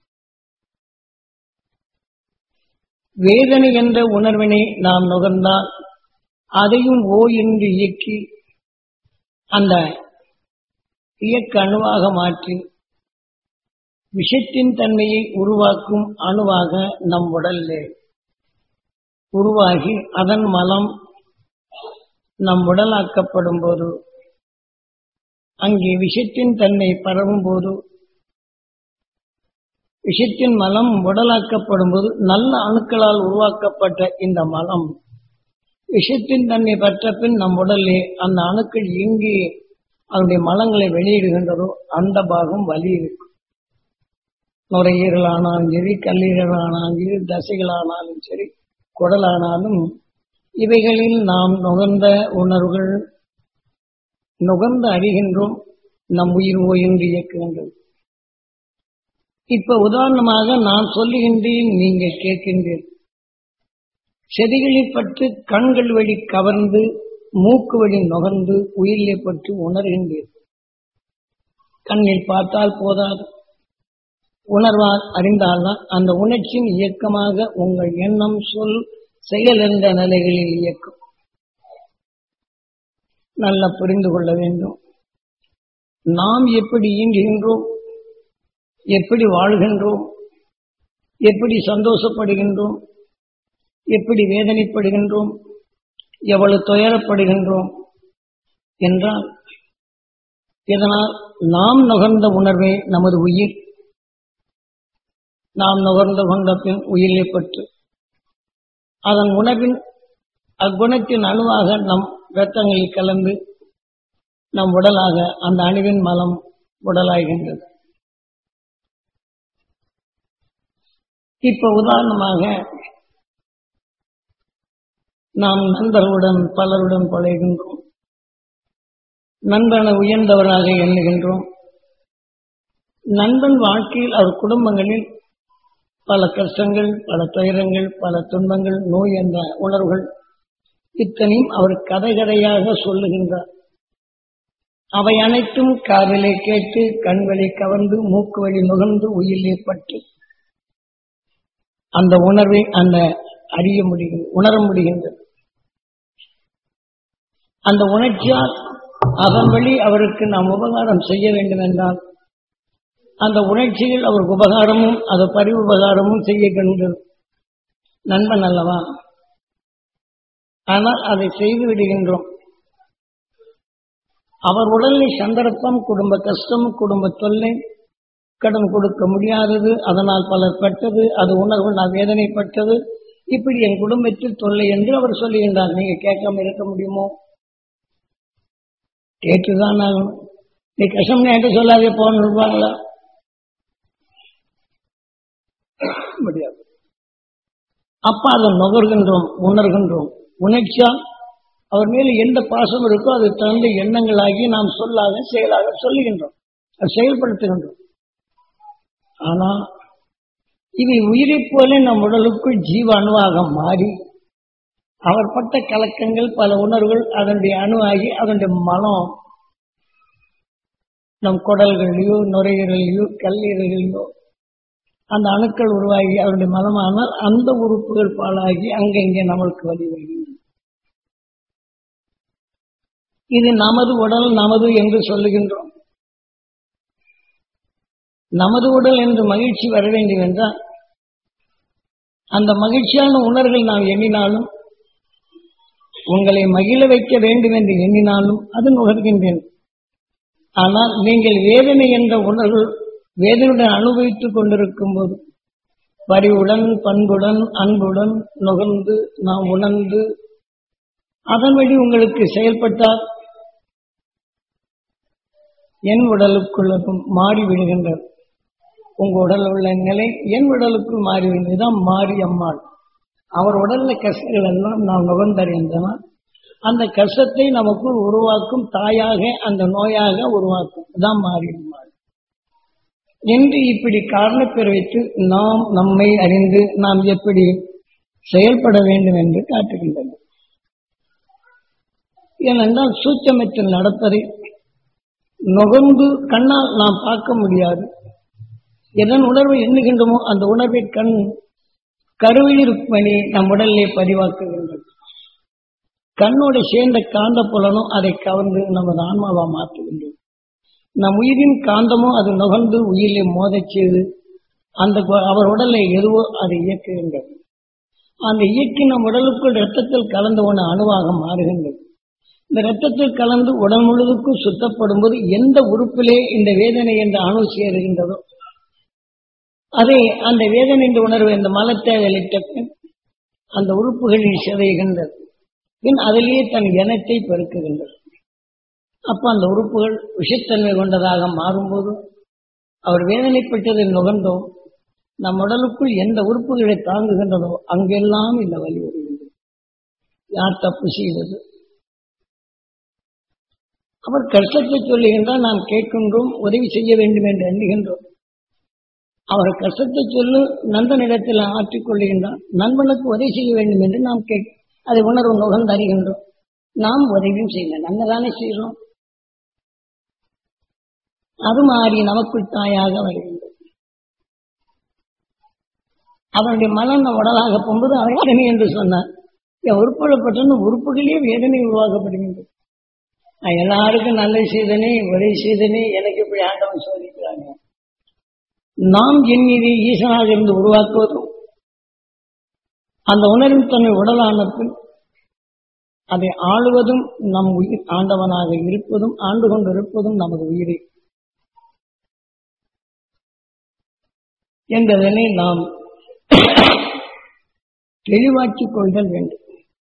வேதனை என்ற உணர்வினை நாம் நுகர்ந்தால் அதையும் ஓ என்று இயக்கி அந்த இயக்க அணுவாக மாற்றி விஷத்தின் தன்மையை உருவாக்கும் அணுவாக நம் உடல்லே உருவாகி அதன் மலம் நம் உடலாக்கப்படும் போது அங்கே விஷத்தின் தன்மை பரவும் போது விஷத்தின் மலம் உடலாக்கப்படும் போது நல்ல அணுக்களால் உருவாக்கப்பட்ட இந்த மலம் விஷத்தின் தன்மை பெற்ற பின் நம் உடலே அந்த அணுக்கள் எங்கே அதனுடைய மலங்களை வெளியிடுகின்றதோ அந்த பாகம் வலி இருக்கும் நுரையீரலானாலும் சரி கல்லீரலானாலும் சரி தசைகளானாலும் சரி குடலானாலும் இவைகளில் நாம் நுகர்ந்த உணர்வுகள் நுகர்ந்து அறிகின்றோம் நம் உயிர் ஓய்ந்து இயக்குகின்றது இப்ப உதாரணமாக நான் சொல்லுகின்றேன் நீங்கள் கேட்கின்றீர்கள் செடிகளை பற்றி கண்கள் வழி கவர்ந்து மூக்கு வழி நுகர்ந்து உயிரிலே பற்றி உணர்கின்றீர்கள் கண்ணில் பார்த்தால் போதாது உணர்வால் அறிந்தால்தான் அந்த உணர்ச்சியின் இயக்கமாக உங்கள் எண்ணம் சொல் செயல் என்ற நிலைகளில் இயக்கும் நல்லா புரிந்து கொள்ள வேண்டும் நாம் எப்படி இயங்குகின்றோம் எப்படி வாழ்கின்றோம் எப்படி சந்தோஷப்படுகின்றோம் எப்படி வேதனைப்படுகின்றோம் எவ்வளவு துயரப்படுகின்றோம் என்றால் இதனால் நாம் நுகர்ந்த உணர்வே நமது உயிர் நாம் நுகர்ந்து கொண்ட பின் உயிரை பற்று அதன் உணர்வின் அக்குணத்தின் அணுவாக நம் இரத்தங்களில் கலந்து நம் உடலாக அந்த அணுவின் மலம் உடலாகின்றது இப்ப உதாரணமாக நாம் நண்பர்களுடன் பலருடன் பழகின்றோம் நண்பனை உயர்ந்தவராக எண்ணுகின்றோம் நண்பன் வாழ்க்கையில் அவர் குடும்பங்களில் பல கஷ்டங்கள் பல துயரங்கள் பல துன்பங்கள் நோய் என்ற உணர்வுகள் இத்தனையும் அவர் கதை கதையாக சொல்லுகின்றார் அவை அனைத்தும் காதலை கேட்டு கண்களை கவர்ந்து மூக்கு வழி நுகர்ந்து உயிரிலே பட்டு அந்த உணர்வை அந்த அறிய முடியும் உணர முடிகின்றது அந்த உணர்ச்சியால் அதன் வழி அவருக்கு நாம் உபகாரம் செய்ய வேண்டும் என்றால் அந்த உணர்ச்சியில் அவருக்கு உபகாரமும் அது பரி உபகாரமும் செய்யக்கின்றது நண்பன் அல்லவா ஆனால் அதை செய்து விடுகின்றோம் அவர் உடலில் சந்தர்ப்பம் குடும்ப கஷ்டம் குடும்ப தொல்லை கடன் கொடுக்க முடியாதது அதனால் பலர் பட்டது அது உணர்வு நான் வேதனைப்பட்டது இப்படி என் குடும்பத்தில் தொல்லை என்று அவர் சொல்லுகின்றார் நீங்க கேட்காம இருக்க முடியுமோ கேட்டுதான் ஆகணும் நீ கஷ்டம் என்கிட்ட சொல்லாதே போன்னு இருப்பாங்களா முடியாது அப்ப அதை நுகர்கின்றோம் உணர்கின்றோம் உணர்ச்சியால் அவர் மேல எந்த பாசம் இருக்கோ அது தகுந்த எண்ணங்களாகி நாம் சொல்லாக செயலாக சொல்லுகின்றோம் அதை செயல்படுத்துகின்றோம் ஆனா இவை உயிரைப் போல நம் உடலுக்குள் ஜீவ அணுவாக மாறி அவர் பட்ட கலக்கங்கள் பல உணர்வுகள் அதனுடைய அணுவாகி அதனுடைய மனம் நம் குடல்களையோ நுரையீரலையோ கல்லீரலையோ அந்த அணுக்கள் உருவாகி அதனுடைய மனமானால் அந்த உறுப்புகள் பாழாகி அங்கங்கே நம்மளுக்கு வழி வருகின்றன இது நமது உடல் நமது என்று சொல்லுகின்றோம் நமது உடல் என்று மகிழ்ச்சி வர வேண்டும் என்றால் அந்த மகிழ்ச்சியான உணர்வுகள் நாம் எண்ணினாலும் உங்களை மகிழ வைக்க வேண்டும் என்று எண்ணினாலும் அது நுகர்கின்றேன் ஆனால் நீங்கள் வேதனை என்ற உணர்வு வேதனையுடன் அனுபவித்துக் கொண்டிருக்கும் போது பரிவுடன் பண்புடன் அன்புடன் நுகர்ந்து நாம் உணர்ந்து அதன் வழி உங்களுக்கு செயல்பட்டால் என் உடலுக்குள்ளதும் மாறி விடுகின்றது உங்க உடல் உள்ள நிலை என் உடலுக்குள் மாறி இதுதான் மாறி அம்மாள் அவர் உடல்ல கஷ்டங்கள் எல்லாம் நாம் நுகர்ந்தறிந்தனா அந்த கஷ்டத்தை நமக்குள் உருவாக்கும் தாயாக அந்த நோயாக உருவாக்கும் இதுதான் மாறி அம்மாள் என்று இப்படி காரணப்பெற வைத்து நாம் நம்மை அறிந்து நாம் எப்படி செயல்பட வேண்டும் என்று காட்டுகின்றனர் ஏனென்றால் சூச்சமத்தில் நடப்பதை நுகர்ந்து கண்ணால் நாம் பார்க்க முடியாது எதன் உணர்வை எண்ணுகின்றோமோ அந்த உணர்வை கண் கருவில் பணி நம் உடலிலே பதிவாக்குகின்றது கண்ணோடு சேர்ந்த காந்த புலனும் அதை கவர்ந்து நமது ஆன்மாவா மாற்றுகின்றது நம் உயிரின் காந்தமோ அது நுகர்ந்து உயிரிலே மோதச் செய்து அந்த கு- அவர் உடலை எதுவோ அதை இயக்குகின்றது அந்த இயக்கி நம் உடலுக்குள் இரத்தத்தில் கலந்த ஒன்று அணுவாக மாறுகின்றது இந்த இரத்தத்தில் கலந்து உடல் முழுவதுக்கும் சுத்தப்படும் போது எந்த உறுப்பிலே இந்த வேதனை என்ற அணு சேருகின்றதோ அதை அந்த வேதனை என்ற உணர்வு இந்த மலத்தை வெளியிட்ட பின் அந்த உறுப்புகளில் சிதைகின்றது பின் அதிலேயே தன் இனத்தை பெருக்குகின்றது அப்ப அந்த உறுப்புகள் விஷத்தன்மை கொண்டதாக மாறும்போது அவர் வேதனைப்பட்டதை நுகர்ந்தோ நம் உடலுக்குள் எந்த உறுப்புகளை தாங்குகின்றதோ அங்கெல்லாம் இந்த வலி வருகின்றது யார் தப்பு செய்தது அவர் கஷ்டத்தை சொல்லுகின்றால் நாம் கேட்கின்றோம் உதவி செய்ய வேண்டும் என்று எண்ணுகின்றோம் அவர் கஷ்டத்தை சொல்லு நண்பனிடத்தில் ஆற்றிக் கொள்ளுகின்றான் நண்பனுக்கு உதவி செய்ய வேண்டும் என்று நாம் கேட் அதை உணர்வு நுகர்ந்து அறிகின்றோம் நாம் உதவியும் செய்யல நம்ம தானே செய்கிறோம் அது மாறி நமக்குள் தாயாக வருகின்றது அவனுடைய மனம் நம் உடலாக போகும்போது அவர் வேதனை என்று சொன்னார் என் உறுப்புகளப்பட்ட உறுப்புகளே வேதனை உருவாக்கப்படுகின்றது நான் எல்லாருக்கும் நல்லது செய்தனே உதவி செய்தனே எனக்கு இப்படி ஆண்டவன் சோதிக்கிறாங்க நாம் எண்ணியதை ஈசனாக இருந்து உருவாக்குவதும் அந்த உணர்வின் தன்னை உடலான பின் அதை ஆளுவதும் நம் உயிர் ஆண்டவனாக இருப்பதும் ஆண்டு கொண்டிருப்பதும் நமது உயிரை என்பதனை நாம் தெளிவாக்கிக் கொள்தல் வேண்டும்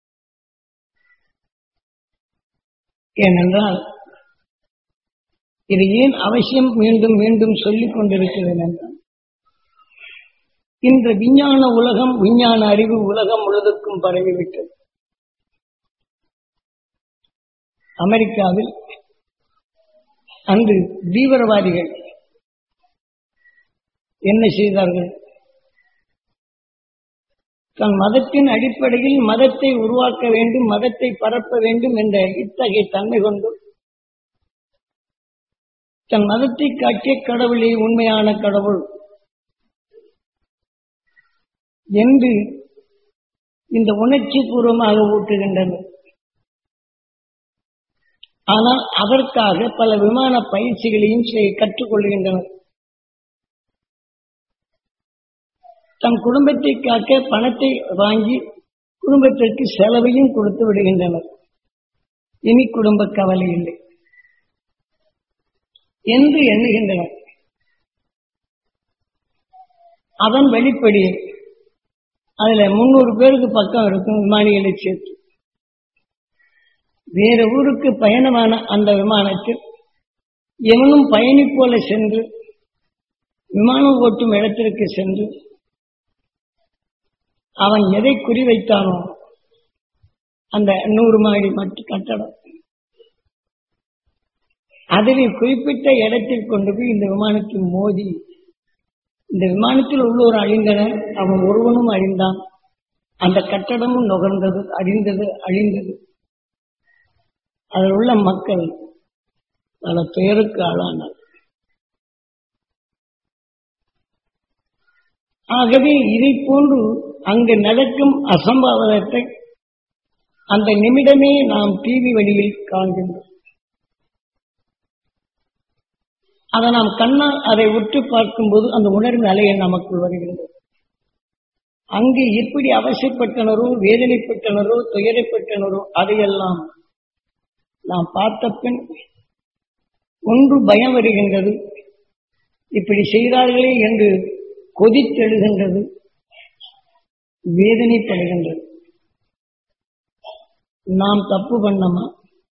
ஏனென்றால் இது ஏன் அவசியம் மீண்டும் மீண்டும் சொல்லிக் கொண்டிருக்கிறது என்றால் இன்று விஞ்ஞான உலகம் விஞ்ஞான அறிவு உலகம் முழுவதற்கும் பரவிவிட்டது அமெரிக்காவில் அன்று தீவிரவாதிகள் என்ன செய்தார்கள் தன் மதத்தின் அடிப்படையில் மதத்தை உருவாக்க வேண்டும் மதத்தை பரப்ப வேண்டும் என்ற இத்தகைய தன்மை கொண்டு தன் மதத்தை காட்டிய கடவுளே உண்மையான கடவுள் என்று இந்த உணர்ச்சி பூர்வமாக ஊட்டுகின்றனர் ஆனால் அதற்காக பல விமான பயிற்சிகளையும் செய்- கற்றுக்கொள்கின்றனர் தம் குடும்பத்தை காக்க பணத்தை வாங்கி குடும்பத்திற்கு செலவையும் கொடுத்து விடுகின்றனர் இனி குடும்ப கவலை இல்லை என்று எண்ணுகின்றனர் அதன் வெளிப்படி அதுல முன்னூறு பேருக்கு பக்கம் இருக்கும் விமானிகளை சேர்த்து வேற ஊருக்கு பயணமான அந்த விமானத்தில் எவனும் பயணி போல சென்று விமானம் ஓட்டும் இடத்திற்கு சென்று அவன் எதை குறிவைத்தானோ அந்த நூறு மாடி மட்டு கட்டடம் அதில் குறிப்பிட்ட இடத்தில் கொண்டு போய் இந்த விமானத்தில் மோதி இந்த விமானத்தில் உள்ளோர் அழிந்தனர் அவன் ஒருவனும் அழிந்தான் அந்த கட்டடமும் நுகர்ந்தது அழிந்தது அழிந்தது அதில் உள்ள மக்கள் பல பெயருக்கு ஆளானார் ஆகவே இதை போன்று அங்கு நடக்கும் அசம்பாவிதத்தை அந்த நிமிடமே நாம் டிவி வழியில் காண்கின்றோம் அதை நாம் கண்ணால் அதை உற்று பார்க்கும்போது அந்த உணர்வு அலையை நமக்குள் வருகின்றது அங்கு எப்படி அவசியப்பட்டனரோ வேதனைப்பட்டனரோ துயரைப்பட்டனரோ அதையெல்லாம் நாம் பார்த்த பின் ஒன்று பயம் வருகின்றது இப்படி செய்தார்களே என்று கொதித்தெழுகின்றது வேதனைப்படுகின்றது நாம் தப்பு பண்ணமா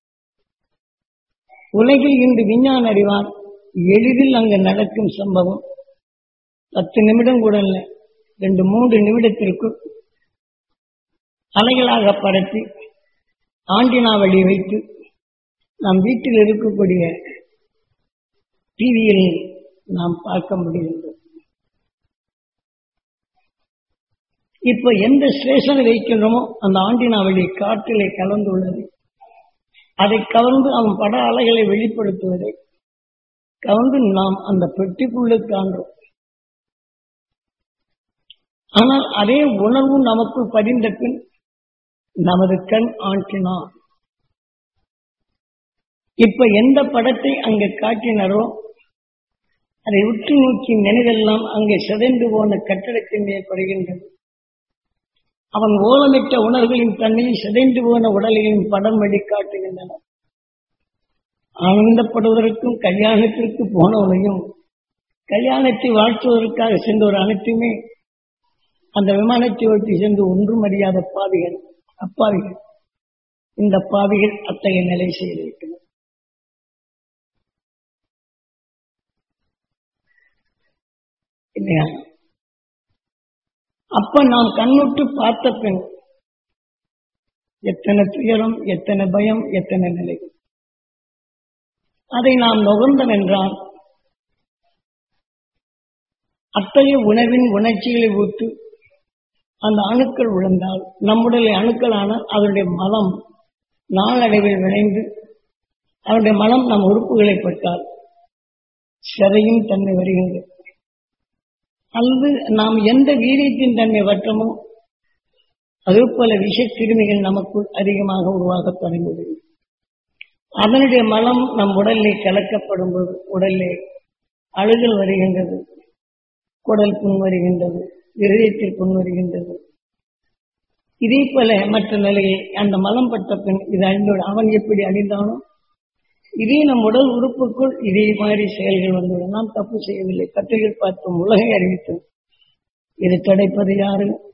உலகில் இன்று விஞ்ஞான அறிவார் எளிதில் அங்கு நடக்கும் சம்பவம் பத்து நிமிடம் கூட இல்லை ரெண்டு மூன்று நிமிடத்திற்குள் அலைகளாக பரப்பி ஆண்டினா வழி வைத்து நம் வீட்டில் இருக்கக்கூடிய டிவியில் நாம் பார்க்க முடிகின்றது இப்ப எந்த ஸ்டேஷனை வைக்கின்றோமோ அந்த ஆண்டினா வழி காற்றிலே கலந்துள்ளது அதை கவர்ந்து அவன் பட அலைகளை வெளிப்படுத்துவதை கவர்ந்து நாம் அந்த பெட்டிக்குள்ளே காண்றோம் ஆனால் அதே உணர்வு நமக்குள் பதிந்த பின் நமது கண் ஆண்டினா இப்ப எந்த படத்தை அங்கு காட்டினாரோ அதை உற்று நோக்கி நினைவெல்லாம் அங்கே சிதைந்து போன கட்டடத்தின் ஏற்படுகின்றது அவன் ஓலமிட்ட உணர்வுகளின் தன்மையில் சிதைந்து போன உடலையும் படம் வழி காட்டுகின்றன ஆனந்தப்படுவதற்கும் கல்யாணத்திற்கு போனவனையும் கல்யாணத்தை வாழ்த்துவதற்காக சென்றவர் அனைத்துமே அந்த விமானத்தை ஓட்டி சென்று ஒன்றும் அறியாத பாவிகள் அப்பாவிகள் இந்த பாவிகள் அத்தகைய நிலை செய்திருக்கிறார் இல்லையா அப்ப நாம் கண்ணுட்டு பார்த்த பின் எத்தனை துயரம் எத்தனை பயம் எத்தனை நிலை அதை நாம் நுகர்ந்தோம் என்றால் அத்தகைய உணவின் உணர்ச்சிகளை ஊட்டு அந்த அணுக்கள் விழுந்தால் நம்முடைய அணுக்களான அதனுடைய மலம் நாளடைவில் விளைந்து அதனுடைய மலம் நம் உறுப்புகளை பட்டால் சிதையும் தன்மை வருகின்றது அல்லது நாம் எந்த வீரியத்தின் தன்மை வற்றமோ அதே போல விஷ கிருமிகள் நமக்குள் அதிகமாக உருவாக தொடங்கிவிடும் அதனுடைய மலம் நம் உடலிலே கலக்கப்படும் போது உடலிலே அழுகல் வருகின்றது குடல் புண் வருகின்றது இருதயத்தில் புண் வருகின்றது இதே போல மற்ற நிலையை அந்த மலம் பட்ட பின் இது அழிந்தோடு அவன் எப்படி அழிந்தானோ இதே நம் உடல் உறுப்புக்குள் இதே மாதிரி செயல்கள் வந்துவிடும் நாம் தப்பு செய்யவில்லை கத்திரிகள் பார்த்தோம் உலகை அறிவித்தோம் இது கிடைப்பது யாரு